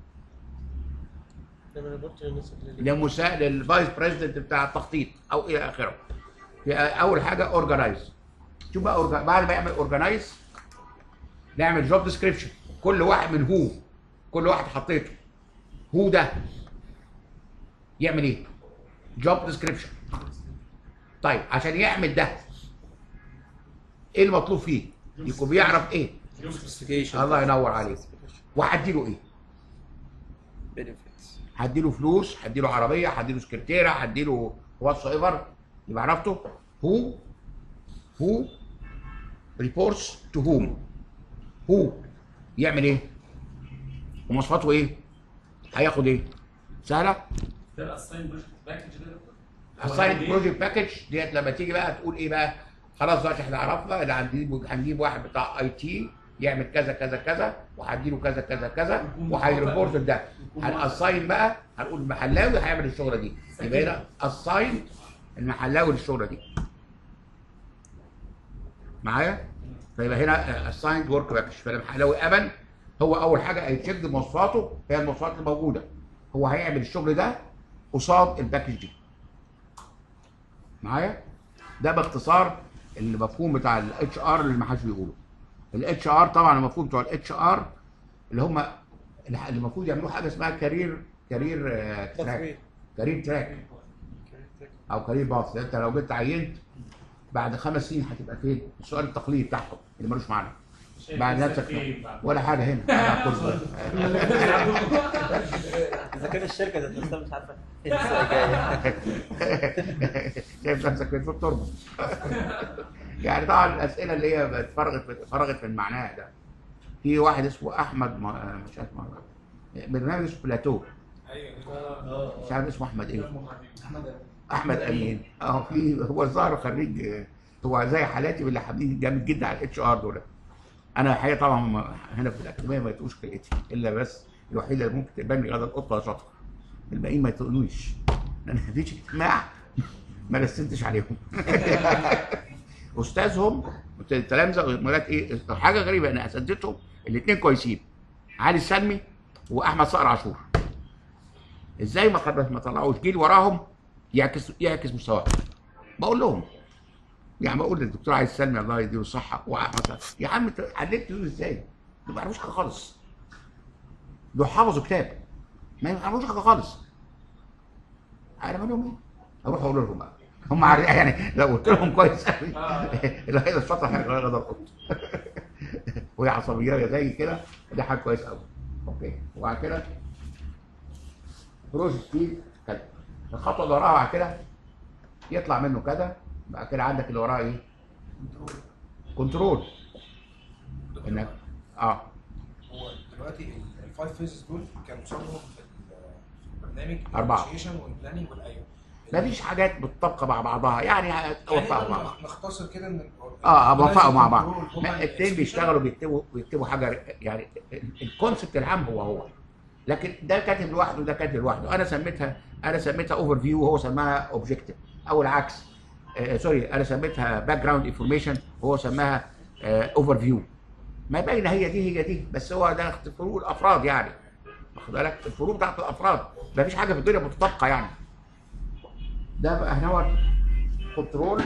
[SPEAKER 2] نعمل ريبورت للناس اللي
[SPEAKER 1] للمساعد للفايس بريزيدنت بتاع التخطيط او الى اخره يبقى اول حاجه اورجنايز شوف بقى أورجا... بعد ما يعمل اورجنايز نعمل جوب ديسكريبشن كل واحد من هو كل واحد حطيته هو ده يعمل ايه جوب ديسكريبشن طيب عشان يعمل ده ايه المطلوب فيه يكون بيعرف ايه
[SPEAKER 6] specification
[SPEAKER 1] الله ينور عليك وهديله ايه
[SPEAKER 6] benefits
[SPEAKER 1] هديله فلوس هديله عربيه هديله سكرتيره هديله واتس ايفر يبقى عرفته هو هو ريبورتس تو هوم هو يعمل ايه ومواصفاته ايه هياخد ايه سهله
[SPEAKER 5] ده الاساين بروجكت باكج ده
[SPEAKER 1] السايد بروجكت باكج ديت لما تيجي بقى تقول ايه بقى خلاص دلوقتي احنا عرفنا ان هنجيب هنجيب واحد بتاع اي تي يعمل كذا كذا كذا وهديله كذا كذا كذا وهيريبورت ده هنأساين بقى هنقول المحلاوي هيعمل الشغله دي يبقى هنا اساين المحلاوي للشغله دي معايا فيبقى هنا اسايند ورك باكج فالمحلاوي امن هو اول حاجه هيتشيك مواصفاته هي المواصفات الموجوده هو هيعمل الشغل ده قصاد الباكج دي معايا ده باختصار المفهوم بتاع الاتش ار اللي ما حدش بيقوله الاتش ار طبعا المفهوم بتوع الاتش ار اللي هم اللي المفروض يعملوا حاجه اسمها كارير كارير آه، تراك
[SPEAKER 2] تطوير
[SPEAKER 1] كارير تراك او كارير باث انت لو جيت عينت بعد خمس سنين هتبقى فين؟ السؤال التقليدي بتاعهم اللي ملوش معنى بعد نفسك ولا حاجه هنا أنا كله.
[SPEAKER 6] اذا كان الشركه ذات نفسها مش عارفه ايه الجايه
[SPEAKER 1] شايف نفسك فين في التربه يعني طبعا الاسئله اللي هي اتفرغت فرغت من معناها ده في واحد اسمه احمد ما مش عارف ما- برنامج اسمه بلاتو مش عارف اسمه احمد ايه احمد امين اه في هو الظاهر خريج آه، هو زي حالاتي واللي حابين جامد جدا على الاتش ار دول انا الحقيقه طبعا هم هنا في الاكاديميه ما يتقوش خلقتي الا بس الوحيده اللي ممكن تبان لي غدا القطه شاطره الباقيين ما يتقنوش لان مفيش اجتماع ما رسمتش عليهم استاذهم التلامذه ولاد ايه حاجه غريبه ان اساتذتهم الاثنين كويسين علي السلمي واحمد صقر عاشور ازاي ما خد- ما طلعوش جيل وراهم يعكس يعكس مستواهم بقول لهم يعني بقول للدكتور علي السلمي الله يديله الصحه واحمد صقر يا عم انت علمت دول ازاي؟ دول ما يعرفوش حاجه خالص دول حفظوا كتاب ما يعرفوش حاجه خالص انا مالهم ايه؟ اروح اقول لهم بقى هم عارفين يعني لو قلت لهم كويس قوي الوحيد الشاطر هيغير غدا القط وهي عصبيه زي كده دي حاجه كويسه قوي اوكي وبعد كده بروجكت فيه كذا الخطوه اللي وراها بعد كده يطلع منه كذا بعد كده عندك اللي وراه ايه؟ كنترول انك اه
[SPEAKER 3] هو دلوقتي الفايف فيزز دول كانوا صاروا في البرنامج
[SPEAKER 1] أربعة.
[SPEAKER 3] الانيشيشن والبلاننج والايوه
[SPEAKER 1] مفيش حاجات متطابقه مع بعضها يعني توفقوا مع بعض
[SPEAKER 3] نختصر كده ان
[SPEAKER 1] اه موفقوا مع بعض
[SPEAKER 3] الكنترول
[SPEAKER 1] ما
[SPEAKER 3] هما
[SPEAKER 1] الاثنين بيشتغلوا بيكتبوا بيكتبوا حاجه يعني الكونسبت العام هو هو لكن ده كاتب لوحده وده كاتب لوحده انا سميتها انا سميتها اوفر فيو وهو سماها اوبجكتيف او العكس آه سوري انا سميتها باك جراوند انفورميشن وهو سماها اوفر فيو ما باينه هي دي هي دي بس هو ده فروق الافراد يعني واخد بالك الفروق بتاعت الافراد ما فيش حاجه في الدنيا متطابقه يعني ده بقى هنوت كنترول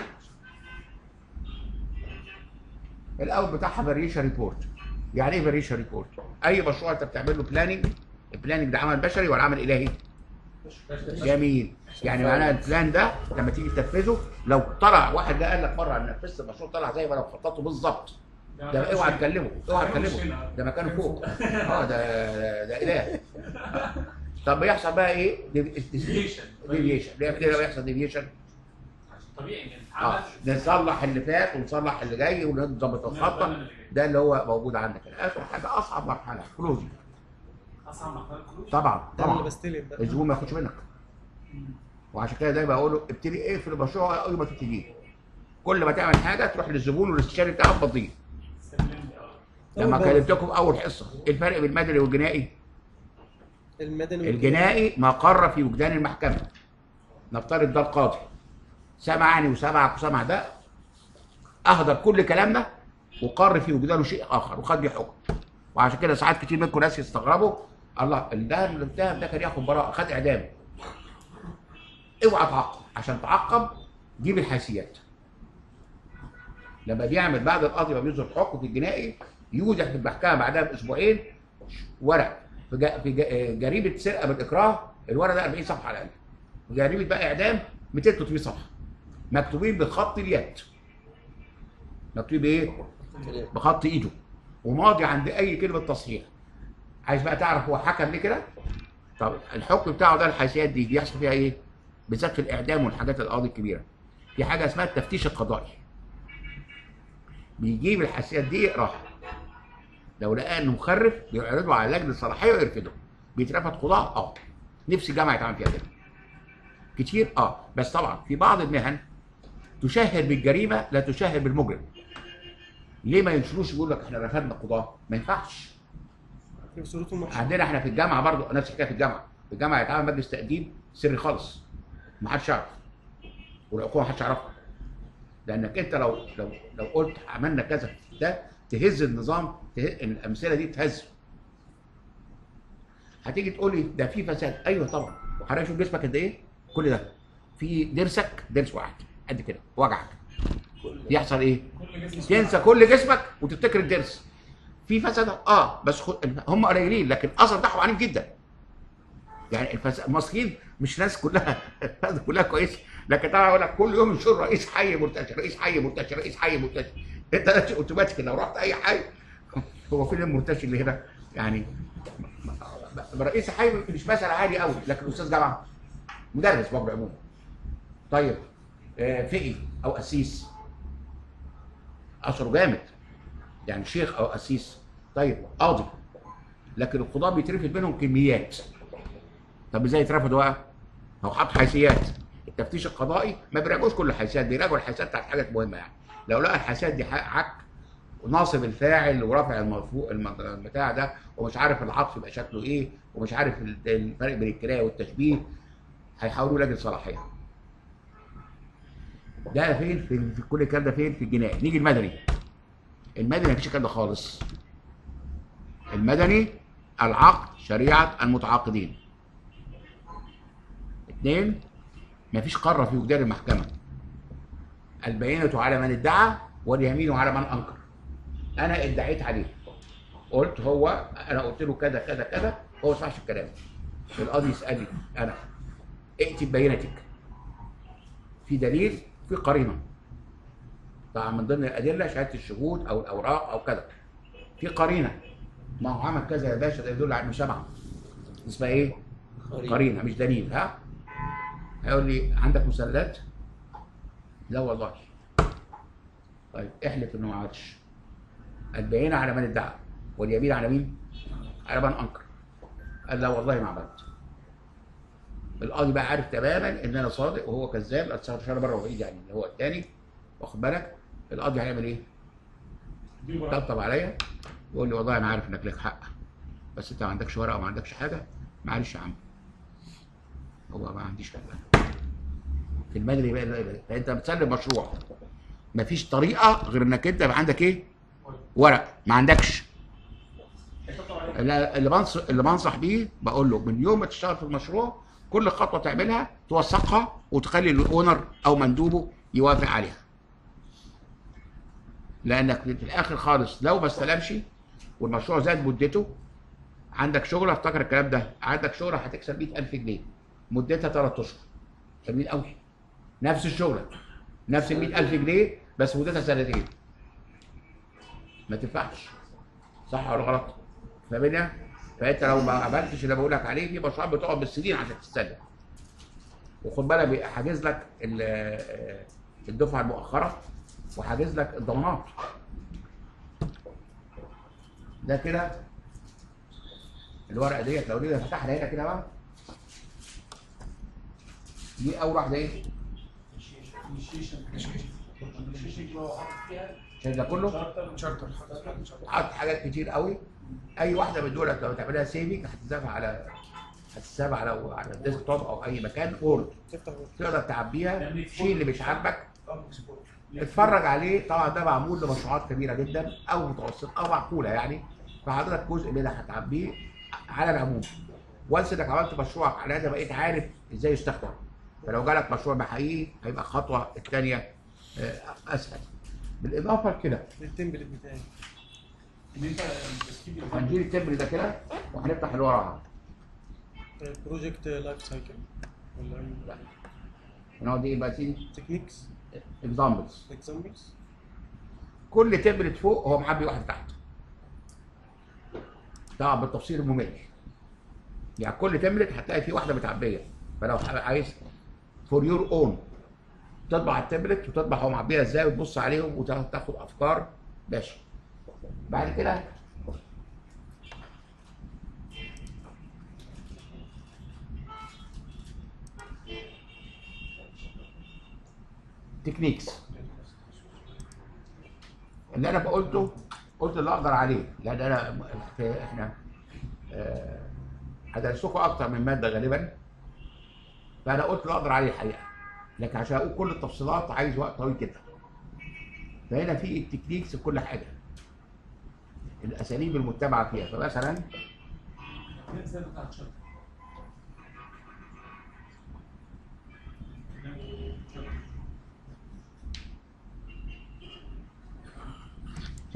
[SPEAKER 1] الاول بتاعها فاريشن ريبورت يعني ايه فاريشن ريبورت اي مشروع انت بتعمل له بلاننج البلاننج ده عمل بشري ولا عمل الهي جميل يعني معناها البلان ده لما تيجي تنفذه لو طلع واحد ده قال لك مره انا نفذت المشروع طلع زي ما انا مخططه بالظبط ده اوعى تكلمه اوعى تكلمه ده مكانه فوق اه ده ده اله طب بيحصل بقى ايه؟ ديفيشن ديفيشن ليه لما يحصل ديفيشن
[SPEAKER 5] طبيعي يعني
[SPEAKER 1] اه نصلح اللي فات ونصلح اللي جاي ونظبط الخطه ده اللي هو موجود عندك اخر حاجه اصعب مرحله كلوزنج
[SPEAKER 5] اصعب مرحله كلوز
[SPEAKER 1] طبعا
[SPEAKER 2] ده اللي
[SPEAKER 1] طبعا
[SPEAKER 2] بستلم بقى
[SPEAKER 1] الزبون ما ياخدش منك وعشان كده دايما بقول له ابتدي اقفل المشروع اول ما تبتديه كل ما تعمل حاجه تروح للزبون والاستشاري بتاعه تفضيه لما
[SPEAKER 2] أول
[SPEAKER 1] كلمتكم في اول حصه ايه الفرق بين المدني والجنائي؟
[SPEAKER 2] المدني
[SPEAKER 1] الجنائي ما قر في وجدان المحكمه نفترض ده القاضي سمعني وسمعك وسمع ده اهدر كل كلامنا وقر في وجدانه شيء اخر وخد بيه حكم وعشان كده ساعات كتير منكم ناس يستغربوا الله ده اللي اتهم ده كان ياخد براءه خد اعدام اوعى تعقب عشان تعقب جيب الحيثيات لما بيعمل بعد القاضي ما بيصدر حكم في الجنائي يوجد في المحكمه بعدها باسبوعين ورق في جا- في جا- جريمه سرقه بالاكراه الورق ده 40 صفحه على الاقل جريمه بقى اعدام 200 300 صفحه مكتوبين بخط اليد مكتوب ايه؟ بخط ايده وماضي عند اي كلمه تصحيح عايز بقى تعرف هو حكم ليه كده؟ طب الحكم بتاعه ده الحيثيات دي بيحصل فيها ايه؟ بالذات في الاعدام والحاجات القاضي الكبيره في حاجه اسمها التفتيش القضائي بيجيب الحيثيات دي يقراها لو لقى انه مخرف بيعرضه على لجنه صلاحيه ويرفضه بيترفض قضاء اه نفسي الجامعه يتعمل فيها كده كتير اه بس طبعا في بعض المهن تشهر بالجريمه لا تشهر بالمجرم ليه ما ينشروش يقول لك احنا رفضنا قضاه ما ينفعش
[SPEAKER 2] في صورتهم وحشه
[SPEAKER 1] عندنا احنا في الجامعه برضو نفس الحكايه في الجامعه في الجامعه يتعمل مجلس تقديم سري خالص ما حدش يعرف والعقوبه ما حدش يعرفها لانك انت لو لو لو قلت عملنا كذا ده تهز النظام ته... الامثله دي تهز هتيجي تقول لي ده في فساد ايوه طبعا حضرتك شوف جسمك قد ايه كل ده في ضرسك ضرس واحد قد كده وجعك يحصل ايه؟
[SPEAKER 5] كل جسم
[SPEAKER 1] تنسى كل جسمك وتفتكر الدرس في فساد اه بس خد هم قليلين لكن الاثر بتاعهم عنيف جدا يعني الفس... المصريين مش ناس كلها الناس كلها كويسه لكن طبعا اقول لك كل يوم ينشر رئيس حي مرتشي رئيس حي مرتشي رئيس حي مرتشي انت اوتوماتيك لو رحت اي حي هو فين المرتشي اللي هنا يعني رئيس حي مش مثل عالي قوي لكن استاذ جامعه مدرس برضه عموما طيب آه، فقي او قسيس اثره جامد يعني شيخ او قسيس طيب قاضي لكن القضاة بيترفض منهم كميات طب ازاي يترفضوا بقى؟ هو حاط حيثيات التفتيش القضائي ما بيراجعوش كل الحيثيات بيراجعوا الحيثيات بتاعت حاجات مهمه يعني لو لقى الحيثيات دي حق- عك وناصب الفاعل ورفع المرفوع الم- البتاع ده ومش عارف العطف يبقى شكله ايه ومش عارف ال- الفرق بين الكنايه والتشبيه هيحولوا لجنه صلاحيه ده فين في, في كل الكلام ده فين في الجنائي نيجي المدني المدني مفيش الكلام ده خالص المدني العقد شريعه المتعاقدين اثنين مفيش قرة في وجدان المحكمة البينة على من ادعى واليمين على من أنكر أنا ادعيت عليه قلت هو أنا قلت له كذا كذا كذا هو ما سمعش الكلام القاضي يسألني أنا ائتي ببينتك في دليل في قرينة طبعا من ضمن الأدلة شهادة الشهود أو الأوراق أو كذا في قرينة ما هو عمل كذا يا باشا ده يدل على إنه سمع اسمها إيه؟ قرينه مش دليل ها هيقول لي عندك مسلات لا والله طيب احلف انه ما عملش البينه على من ادعى واليمين على مين على من انكر قال لا والله ما عملت القاضي بقى عارف تماما ان انا صادق وهو كذاب استشهد بره وبعيد يعني اللي هو الثاني واخد بالك القاضي هيعمل ايه؟ طبطب عليا يقول لي والله انا عارف انك لك حق بس انت ما عندكش ورقه وما عندكش حاجه معلش يا عم هو ما عنديش حاجه في المدني بقى بقى- فانت بتسلم مشروع مفيش طريقه غير انك انت يبقى عندك ايه؟ ورق ما عندكش لا، اللي بنصح اللي بنصح بيه بقول له من يوم ما تشتغل في المشروع كل خطوه تعملها توثقها وتخلي الاونر او مندوبه يوافق عليها لانك في الاخر خالص لو ما استلمش والمشروع زاد مدته عندك شغله افتكر الكلام ده عندك شغله هتكسب 100000 جنيه مدتها 3 اشهر حلوين قوي نفس الشغله نفس ال 100000 جنيه بس مدتها سنتين ما تنفعش صح ولا غلط؟ فاهمني؟ فانت لو ما عملتش اللي بقول لك عليه في مشروعات بتقعد بالسنين عشان تستلم وخد بالك بيبقى حاجز لك ال- الدفعه المؤخره وحاجز لك الضمانات ده كده الورقه ديت لو جينا فتحنا هنا كده بقى دي اول واحده ايه؟ عشان ده كله
[SPEAKER 3] تشارتر حضرتك تشارتر
[SPEAKER 1] حط حاجات كتير قوي اي واحده من دول لو تعملها سيفنج هتتساب على هتتساب على على الديسك توب او اي مكان وورد
[SPEAKER 2] تفتح
[SPEAKER 1] تقدر تعبيها شيل اللي مش عاجبك اتفرج عليه طبعا ده معمول لمشروعات كبيره جدا او متوسطه او معقوله يعني فحضرتك جزء منها هتعبيه على العموم وانس انك عملت مشروعك على ده بقيت عارف ازاي يستخدم فلو جالك مشروع بحقيقي هيبقى الخطوه الثانيه اسهل بالاضافه لكده
[SPEAKER 2] التمبلت بتاعي
[SPEAKER 5] ان انت التسكيب اللي
[SPEAKER 1] هنجيب التبر ده كده وهنفتح اللي وراها
[SPEAKER 2] بروجكت لايف سايكل ولا
[SPEAKER 1] لا. ونقعد ايه بقى سيدي
[SPEAKER 2] تكنيكس
[SPEAKER 1] اكزامبلز
[SPEAKER 2] اكزامبلز
[SPEAKER 1] كل تبلت فوق هو محبي واحد تحت طبعا بالتفصيل الممل يعني كل تملت هتلاقي فيه واحده متعبيه فلو عايز فور يور اون تطبع التابلت وتطبع هو معبيها ازاي وتبص عليهم وتاخد افكار ماشي بعد كده تكنيكس اللي انا قلته قلت اللي اقدر عليه لان انا في- احنا آه، هدرسكم اكتر من ماده غالبا فانا قلت اللي اقدر عليه الحقيقه لكن عشان اقول كل التفصيلات عايز وقت طويل جدا فهنا في التكنيكس في كل حاجه الاساليب المتبعه فيها فمثلا
[SPEAKER 5] الانسان بتاع الشركه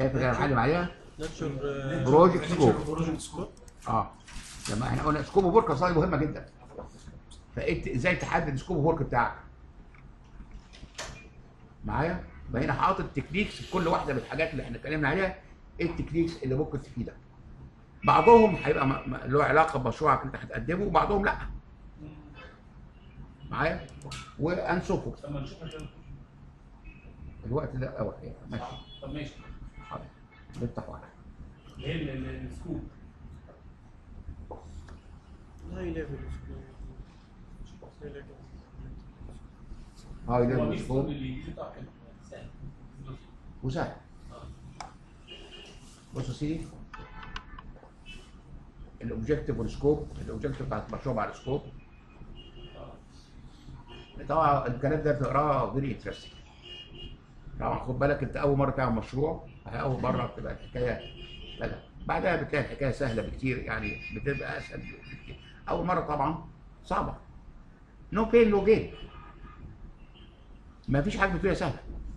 [SPEAKER 1] شايف اللي انا معلم عليها
[SPEAKER 2] ناتشر
[SPEAKER 1] بروجكت سكوب
[SPEAKER 2] بروجكت سكوب
[SPEAKER 1] اه لما احنا قلنا سكوب وورك اصلا مهمه جدا فانت ازاي تحدد سكوب وورك بتاعك معايا فهنا حاطط تكنيكس في كل واحده من الحاجات اللي احنا اتكلمنا عليها ايه التكنيكس اللي ممكن تفيدك بعضهم هيبقى م- م- له علاقه بمشروعك انت هتقدمه وبعضهم لا معايا وانسفه
[SPEAKER 5] طب ما نشوف عشان
[SPEAKER 1] الوقت ده اول حاجه ماشي
[SPEAKER 5] طب ماشي
[SPEAKER 1] حاضر نفتح واحده
[SPEAKER 5] ايه ال- ال- السكوب
[SPEAKER 2] هاي ليفل
[SPEAKER 1] هاي
[SPEAKER 5] هو
[SPEAKER 1] ليفل
[SPEAKER 5] مين
[SPEAKER 1] سكوب
[SPEAKER 5] اللي بتاع حلو سهل.
[SPEAKER 1] وسهل بص يا سيدي الاوبجيكتيف والسكوب الاوبجيكتيف بتاعت المشروع مع السكوب طبعا الكلام ده بتقراه فيري انترستنج طبعا خد بالك انت اول مره تعمل مشروع اول مره بتبقى الحكايه كذا بعدها بتلاقي الحكايه سهله بكتير يعني بتبقى اسهل بكتير اول مره طبعا صعبه نو بين نو جين ما فيش حاجه بتبقى سهله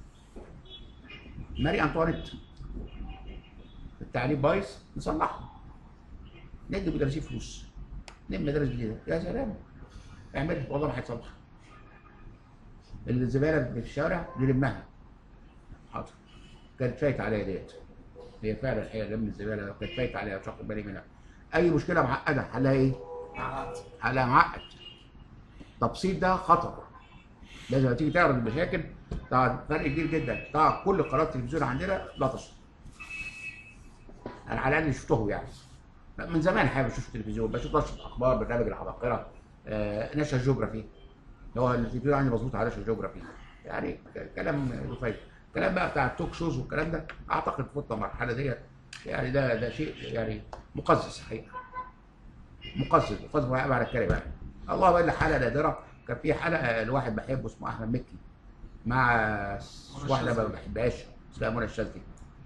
[SPEAKER 1] ماري انطوانيت التعليم بايظ نصلحه ندي مدرسين فلوس نبني مدارس جديده يا سلام اعمل والله ما هيتصلح الزباله اللي في الشارع نلمها حاضر كانت فايت عليا ديت هي فعلا هي لم الزباله كانت فايت عليا مش واخد بالي منها اي مشكله معقده حلها ايه؟ حلها معقد تبسيط ده خطر لازم تيجي تعرض المشاكل طبعا فرق كبير جدا طبعا كل قنوات التلفزيون عندنا لا تصل انا على الاقل شفتهم يعني من زمان حابب اشوف التلفزيون بشوف نشره الاخبار برنامج العباقره آه نشر جيوغرافي هو التلفزيون عندي مظبوط على نشر جيوغرافي يعني ك- كلام له فايده الكلام بقى بتاع التوك شوز والكلام ده اعتقد فوتنا المرحله ديت يعني ده ده شيء يعني مقزز حقيقه مقزز مقزز معنى الكلمه يعني الله بقى حاله نادره كان في حلقه لواحد بحبه اسمه احمد مكي مع واحده ما بحبهاش اسمها منى الشاذلي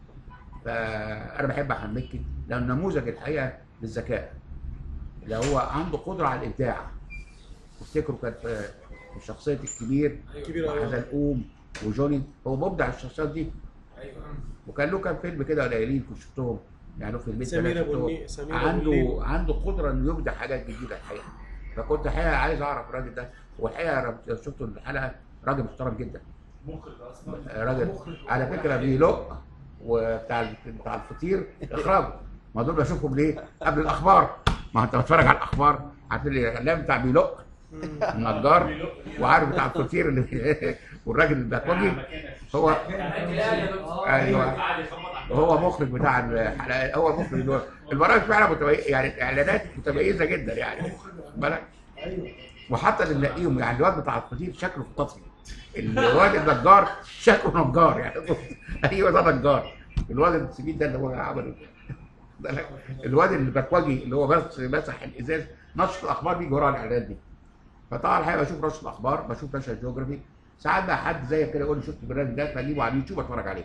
[SPEAKER 1] فانا بحب احمد مكي لانه نموذج الحقيقه للذكاء اللي هو عنده قدره على الابداع تفتكروا كان في في شخصيه الكبير
[SPEAKER 2] كبير أوي.
[SPEAKER 1] وحزلقوم وجوني هو مبدع الشخصيات دي
[SPEAKER 3] ايوه
[SPEAKER 1] وكان له كام فيلم كده قليلين كنت شفتهم يعني له فيلمين
[SPEAKER 2] سمير
[SPEAKER 1] ثلاثة
[SPEAKER 2] ابو
[SPEAKER 1] شفتهم.
[SPEAKER 2] النيل سمير أبو
[SPEAKER 1] عنده
[SPEAKER 2] النيل.
[SPEAKER 1] عنده قدره انه يبدع حاجات جديده الحقيقه فكنت الحقيقه عايز اعرف الراجل ده والحقيقه ر- شفته الحلقه راجل محترم جدا
[SPEAKER 5] مخرج اصلا
[SPEAKER 1] راجل على فكره بيلق وبتاع ال- بتاع الفطير اخراجه ما دول بشوفهم ليه قبل الاخبار ما انت بتتفرج على الاخبار عارف الاعلام بتاع بيلق النجار وعارف بتاع الفطير اللي والراجل البكوجي هو ايوه
[SPEAKER 5] قاعد يخبط على
[SPEAKER 1] هو مخرج بتاع الحلقات هو مخرج دول البرامج فعلا متميزه يعني اعلانات متميزه جدا يعني بالك وحتى اللي نلاقيهم يعني الواد بتاع الفطير شكله خطاطي الواد النجار شكله نجار يعني ايوه ده نجار الواد السبيل ده اللي هو عمله بالك؟ الواد البكوجي اللي هو بس مسح الازاز نشر الاخبار بيجي ورا الاعلانات دي فطبعا الحقيقه بشوف نشر الاخبار بشوف نشر الجيوغرافي ساعات بقى حد زيك كده يقول لي شفت البرنامج ده فاجيبه على اليوتيوب اتفرج عليه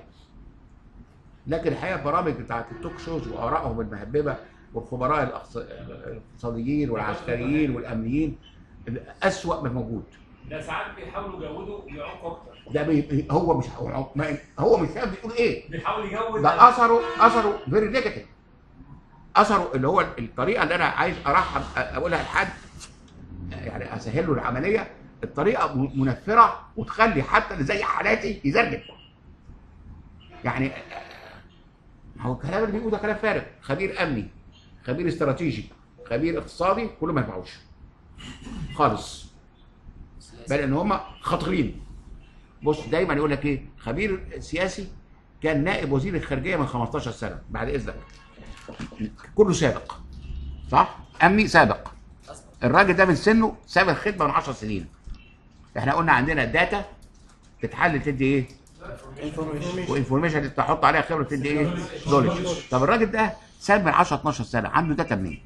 [SPEAKER 1] لكن الحقيقه البرامج بتاعت التوك شوز وارائهم المهببه والخبراء الأقص- الاقتصاديين والعسكريين والامنيين اسوأ ما موجود
[SPEAKER 5] ده ساعات بيحاولوا يجودوا يعقوا اكتر
[SPEAKER 1] ده بي هو مش هو, ما- هو مش فاهم بيقول ايه
[SPEAKER 5] بيحاول يجود
[SPEAKER 1] ده اثره اثره فيري نيجاتيف اثره اللي هو الطريقه اللي انا عايز ارحب اقولها لحد يعني اسهل له العمليه الطريقه م- منفره وتخلي حتى اللي زي حالاتي يزرجن يعني هو الكلام اللي بيقوله ده كلام فارغ خبير امني خبير استراتيجي خبير اقتصادي كله ما ينفعوش خالص بل ان هم خطيرين بص دايما يقول لك ايه خبير سياسي كان نائب وزير الخارجيه من 15 سنه بعد اذنك كله سابق صح امني سابق الراجل ده من سنه ساب الخدمه من 10 سنين احنا قلنا عندنا داتا تتحل تدي ايه وانفورميشن تحط عليها خبره تدي ايه نولج طب الراجل ده ساب من 10 12 سنه عنده داتا منين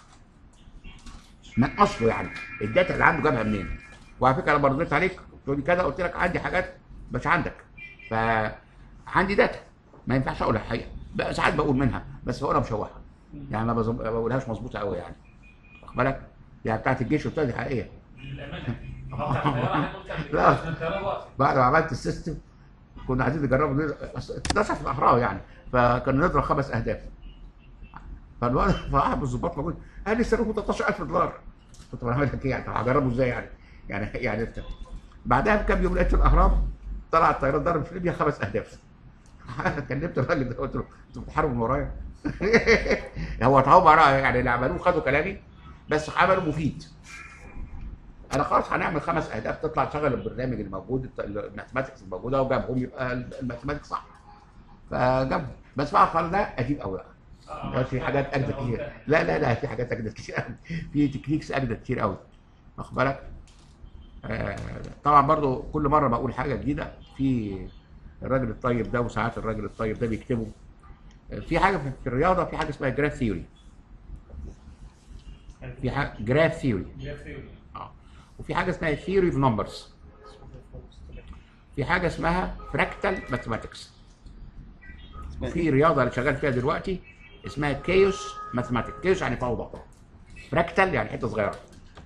[SPEAKER 1] من اصله يعني الداتا اللي عنده جابها منين وعلى فكره انا رديت عليك تقول لي كذا قلت لك عندي حاجات مش عندك فعندي داتا ما ينفعش اقولها الحقيقه بقى ساعات بقول منها بس بقولها مشوهه يعني ما بظ- ما بقولهاش مظبوطه قوي يعني واخد بالك يعني بتاعت الجيش وبتاع دي حقيقيه
[SPEAKER 5] للامانه اه بتاع الطيارة، احنا قلت قبل كده
[SPEAKER 1] لا.
[SPEAKER 5] عشان الطيارة وقفت.
[SPEAKER 1] بعد ما عملت السيستم كنا عايزين نجربه اتنشف في الاهرام يعني فكنا نضرب خمس اهداف فالواد فواحد من الظباط موجود قال لي صاروخ ب 13000 دولار قلت له انا هعمل لك ايه يعني طب هجربه ازاي يعني يعني يعني بعدها بكام يوم لقيت في الاهرام طلع الطيران ضرب في ليبيا خمس اهداف كلمت الراجل ده قلت له انتوا بتحاربوا من ورايا هو هو يعني اللي عملوه خدوا كلامي بس عملوا مفيد انا خلاص هنعمل خمس اهداف تطلع تشغل البرنامج الموجود الماثماتكس الموجوده وجابهم يبقى الماثماتكس صح فجابهم بس بقى القرار ده قديم قوي بقى في حاجات اجدد كتير لا لا لا في حاجات اجدد كتير قوي في تكنيكس اجدد كتير قوي واخد بالك آه طبعا برضو كل مره بقول حاجه جديده في الراجل الطيب ده وساعات الراجل الطيب ده بيكتبوا آه، في حاجه في في الرياضه في حاجه اسمها جراف ثيوري في حاجه جراف ثيوري اه وفي حاجه اسمها ثيوري اوف نمبرز في حاجه اسمها فراكتال ماثماتكس في رياضه اللي شغال فيها دلوقتي اسمها كيوس ماثماتيك كيوس يعني فوضى فراكتال يعني حته صغيره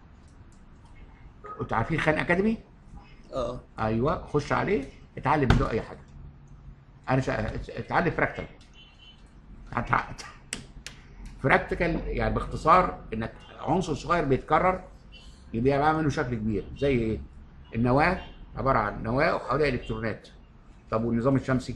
[SPEAKER 1] انتوا عارفين خان اكاديمي
[SPEAKER 6] اه
[SPEAKER 1] ايوه خش عليه اتعلم منه اي حاجه انا شا... اتعلم فراكتال هتعقد فراكتيكال يعني باختصار انك عنصر صغير بيتكرر يبقى بقى منه شكل كبير زي ايه؟ النواه عباره عن نواه وحواليها الكترونات طب والنظام الشمسي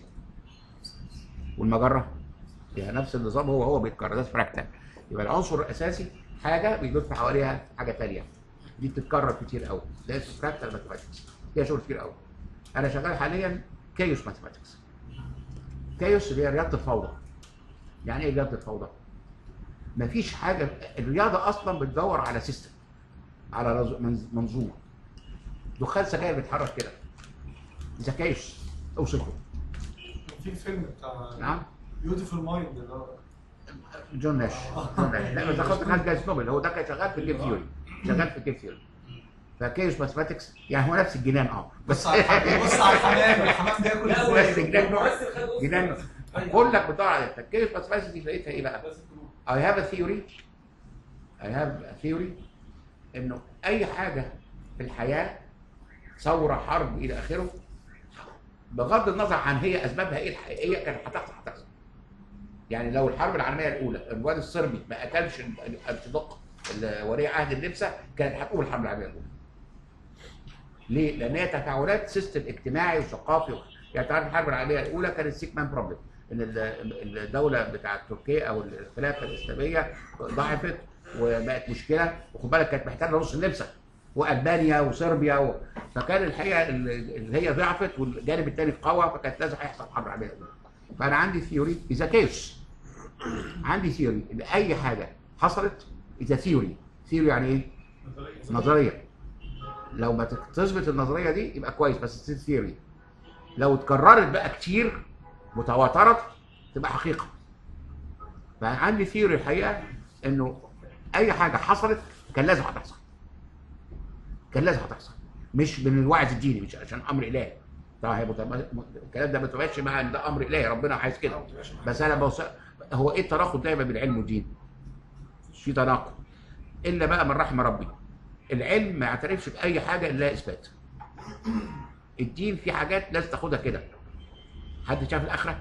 [SPEAKER 1] والمجره فيها نفس النظام هو هو بيتكرر ده فراكتال يبقى العنصر الاساسي حاجه بيلف حواليها حاجه ثانيه دي بتتكرر كتير قوي ده اسمه فراكتال ماثماتكس فيها شغل كتير قوي انا شغال حاليا كيوس ماثماتكس كيوس اللي هي رياضه الفوضى يعني ايه رياضه الفوضى؟ مفيش حاجه الرياضه اصلا بتدور على سيستم على رز- منز- منظومه دخان سجاير بيتحرك كده اذا كيوس اوصفه
[SPEAKER 2] في الفيلم بتاع
[SPEAKER 1] نعم
[SPEAKER 2] بيوتيفول مايند اللي هو
[SPEAKER 1] جون ناش جون ناش لا بس ده خد خد جايزه نوبل هو ده كان شغال في الجيم ثيوري شغال في الجيم ثيوري فكيوس ماثماتكس يعني هو نفس الجنان اه
[SPEAKER 2] بص على الحمام بص على الحمام الحمام بياكل
[SPEAKER 5] لا
[SPEAKER 2] ازاي
[SPEAKER 1] بس جنان نوع
[SPEAKER 5] الممثل خد أوسكار.
[SPEAKER 1] جنان بقول لك بتدور على الكيوس ماثماتكس دي لقيتها ايه بقى؟
[SPEAKER 5] بس الجروب.
[SPEAKER 1] I have a theory I have a theory انه اي حاجه في الحياه ثوره حرب الى اخره بغض النظر عن هي اسبابها ايه الحقيقيه كانت هتحصل هتحصل يعني لو الحرب العالميه الاولى الواد الصربي ما قتلش الارتدق ولي عهد النمسا كانت هتقوم الحرب العالميه الاولى ليه؟ لان هي تفاعلات سيستم اجتماعي وثقافي يعني تعرف الحرب العالميه الاولى كانت سيك مان بروبلم ان ال- الدوله بتاعت تركيا او الخلافه الاسلاميه ضعفت وبقت مشكله وخد بالك كانت محتاجه نص النمسا والبانيا وصربيا و... فكان الحقيقه ال- اللي هي ضعفت والجانب الثاني قوى فكانت لازم هيحصل حرب عالميه الاولى فانا عندي ثيوري اذا كيس عندي ثيوري ان اي حاجه حصلت اذا ثيوري ثيوري يعني ايه؟ نظريه لو ما تثبت النظريه دي يبقى كويس بس ثيوري لو اتكررت بقى كتير وتواترت تبقى حقيقه فعندي ثيوري الحقيقه انه اي حاجه حصلت كان لازم هتحصل كان لازم هتحصل مش من الوعظ الديني مش عشان امر الهي طبعا هي متم- الكلام ده ما تبقاش مع ان ده امر الهي ربنا عايز كده بس انا بوصل هو ايه التناقض دايما بين العلم والدين؟ في تناقض الا بقى من رحم ربي العلم ما يعترفش باي حاجه الا لها اثبات الدين في حاجات لازم تاخدها كده حد شاف الاخره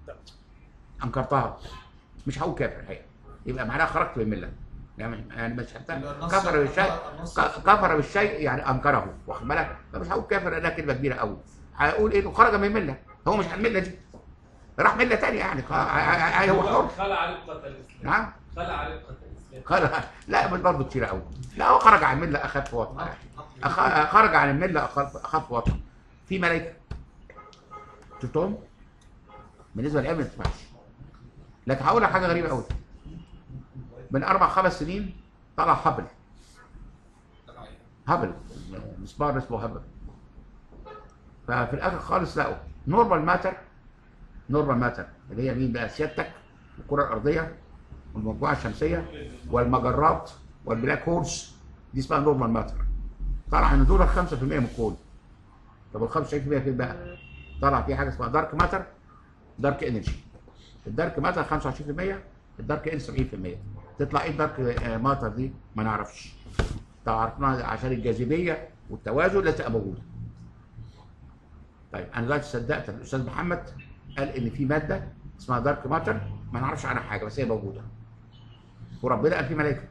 [SPEAKER 1] انكرتها مش هقول كافر الحقيقه يبقى معناها خرجت من المله يعني يعني مش حتى
[SPEAKER 2] النص-
[SPEAKER 1] كفر بالشيء
[SPEAKER 2] النص-
[SPEAKER 1] ك- كفر بالشيء يعني انكره واخد بالك فمش هقول كافر لانها كلمه كبيره قوي هقول ايه إنه خرج من المله هو مش على المله دي راح مله ثانيه يعني خ- ع- ع- ع- هو حر
[SPEAKER 5] خلع رقة الاسلام
[SPEAKER 1] نعم
[SPEAKER 5] خلع رقة الاسلام
[SPEAKER 1] خرج لا من برضه كتير قوي لا هو خرج عن المله اخف وطن أخ- خرج عن المله اخف اخف وطن في ملائكه شفتهم بالنسبه للعلم ما تسمعش لكن هقول لك حاجه غريبه قوي من اربع خمس سنين طلع هابل هابل مسمار اسمه هابل ففي الاخر خالص لقوا نورمال ماتر نورمال ماتر اللي هي مين بقى سيادتك الكره الارضيه والمجموعه الشمسيه والمجرات والبلاك هولز دي اسمها نورمال ماتر طلع ان دول 5% من الكون طب ال 95% فين بقى؟ طلع في حاجه اسمها دارك ماتر دارك انرجي الدارك ماتر 25% الدارك ان 70% تطلع ايه الدارك آه، ماتر دي؟ ما نعرفش طبعا عرفناها عشان الجاذبيه والتوازن لازم تبقى موجوده طيب انا دلوقتي صدقت الاستاذ محمد قال ان في ماده اسمها دارك ماتر ما نعرفش عنها حاجه بس هي موجوده وربنا قال في ملائكه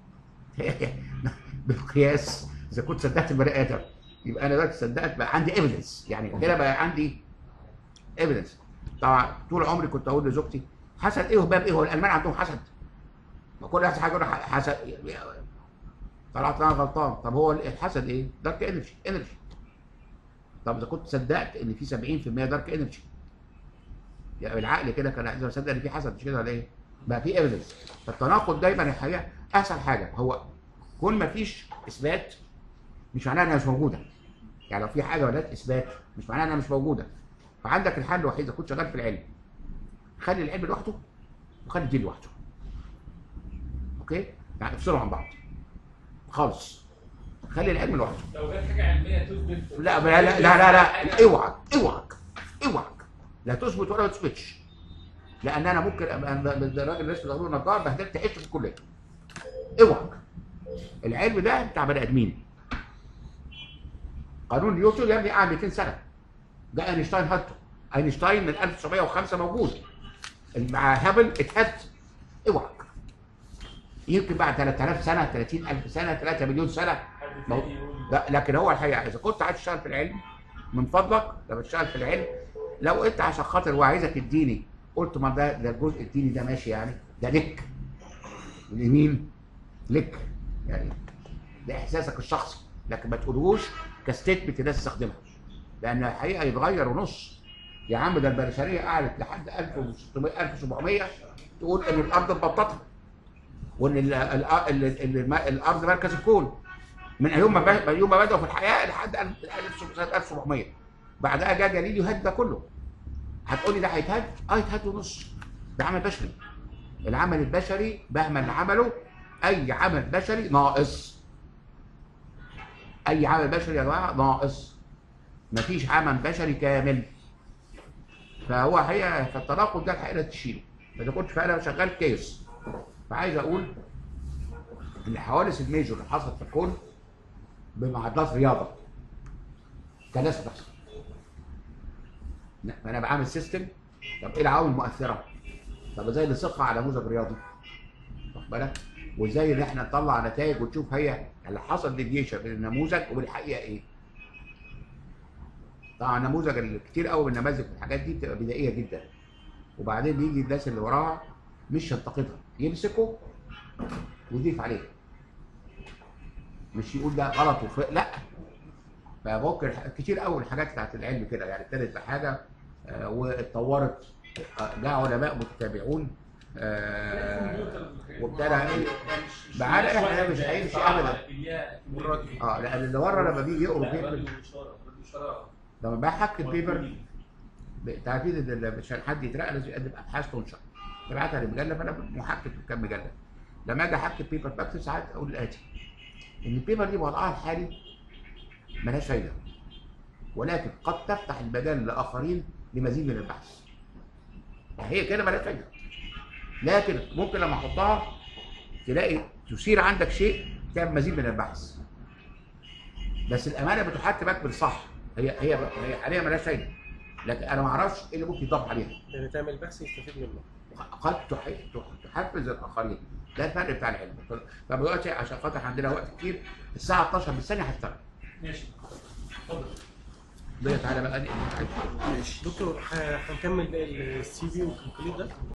[SPEAKER 1] بالقياس اذا كنت صدقت البني ادم يبقى انا دلوقتي صدقت بقى عندي ايفيدنس يعني كده بقى عندي ايفيدنس طبعا طول عمري كنت اقول لزوجتي حسد ايه وباب ايه هو الالمان عندهم حسد ما كل واحد حاجه يقول حسد طلعت انا غلطان طب هو الحسد ايه؟ دارك انرجي انرجي طب اذا كنت صدقت ان في 70% دارك انرجي يعني العقل كده كان عايز يصدق ان في حسد مش كده ولا ايه؟ بقى في ايفيدنس فالتناقض دايما الحقيقه اسهل حاجه هو كون ما فيش اثبات مش معناها انها مش موجوده يعني لو في حاجه ملهاش اثبات مش معناها انها مش موجوده فعندك الحل الوحيد اذا كنت شغال في العلم خلي العلم لوحده وخلي الدين لوحده اوكي يعني افصلوا عن بعض خالص خلي العلم لوحده
[SPEAKER 5] لو جت حاجه علميه تثبت
[SPEAKER 1] لا لا لا لا, لا, لا. اوعك اوعك اوعك لا تثبت ولا ما تثبتش لان انا ممكن أبقى- أنا- الراجل اللي اسمه دكتور نجار بهدلت عيشته في الكليه اوعك العلم ده بتاع بني ادمين قانون نيوتن يا ابني قعد 200 سنه ده اينشتاين هاته اينشتاين من 1905 موجود مع هابل اتهد اوعك يمكن بعد 3000 سنه 30000 سنه 3 مليون سنه مو... لا لكن هو الحقيقه اذا كنت عايز تشتغل في العلم من فضلك لما تشتغل في العلم لو انت عشان خاطر وعايزك تديني قلت ما ده ده الجزء الديني ده ماشي يعني ده لك اليمين لك يعني ده احساسك الشخصي لكن ما تقولوش كستيتمنت الناس تستخدمها لان الحقيقه يتغير ونص يا عم ده البشريه قعدت لحد 1600 1700 تقول ان الارض مبططه وان ال- ال- ال- ال- الم- الارض مركز الكون من يوم ما ب- من يوم ما بداوا في الحياه لحد 1000 سنه 1700 بعدها جاء جليل يهد ده كله هتقولي ده هيتهد؟ اه يتهد ونص ده عمل بشري العمل البشري مهما عمله اي عمل بشري ناقص اي عمل بشري يا جماعه ناقص مفيش عمل بشري كامل فهو هي فالتناقض ده الحقيقه لازم تشيله اذا كنت فعلا شغال كيس فعايز اقول ان الحوادث الميجور اللي حصلت في الكون بمعادلات رياضه كناس بتحصل لا، فانا بعمل سيستم طب ايه العوامل المؤثره؟ طب ازاي نصيغها على نموذج رياضي؟ واخد بالك؟ وازاي ان احنا نطلع نتائج ونشوف هي اللي حصل ديفيشن بين النموذج وبالحقيقه ايه؟ طبعا نموذج ال- كتير قوي من النماذج والحاجات دي بتبقى بدائيه جدا وبعدين يجي الناس اللي وراها مش ينتقدها يمسكه ويضيف عليه مش يقول ده غلط وف... لا فممكن ح- كتير قوي الحاجات بتاعت العلم كده يعني ابتدت بحاجه آه، واتطورت آه، جاء علماء متتابعون آه، وابتدى ايه بعد احنا مش هيمشي ابدا اه لان اللي ورا لما بيجي يقروا بيبر لما بحك البيبر تعرفين ان ال- عشان حد يترقى لازم يقدم ابحاث تنشر ببعتها لمجله فانا محقق في كام مجله لما اجي احكي البيبر بكتب ساعات اقول الاتي ان البيبر دي وضعها الحالي ملهاش فايده ولكن قد تفتح المجال لاخرين لمزيد من البحث هي كده ملهاش فايده لكن ممكن لما احطها تلاقي تثير عندك شيء تعمل مزيد من البحث بس الامانه بتحكمك بالصح هي هي هي حاليا ملهاش فايده لكن انا ما اعرفش ايه اللي ممكن يضاف عليها
[SPEAKER 2] يعني تعمل بحث يستفيد منه
[SPEAKER 1] قد تح- تح- تحفز الاخرين ده الفرق بتاع العلم فدلوقتي عشان خاطر عندنا وقت كتير الساعه 12 بالثانيه هشتغل
[SPEAKER 5] ماشي اتفضل
[SPEAKER 1] ده تعالى بقى
[SPEAKER 6] ماشي
[SPEAKER 2] دكتور ح- هنكمل باقي السي في والكومبليت ده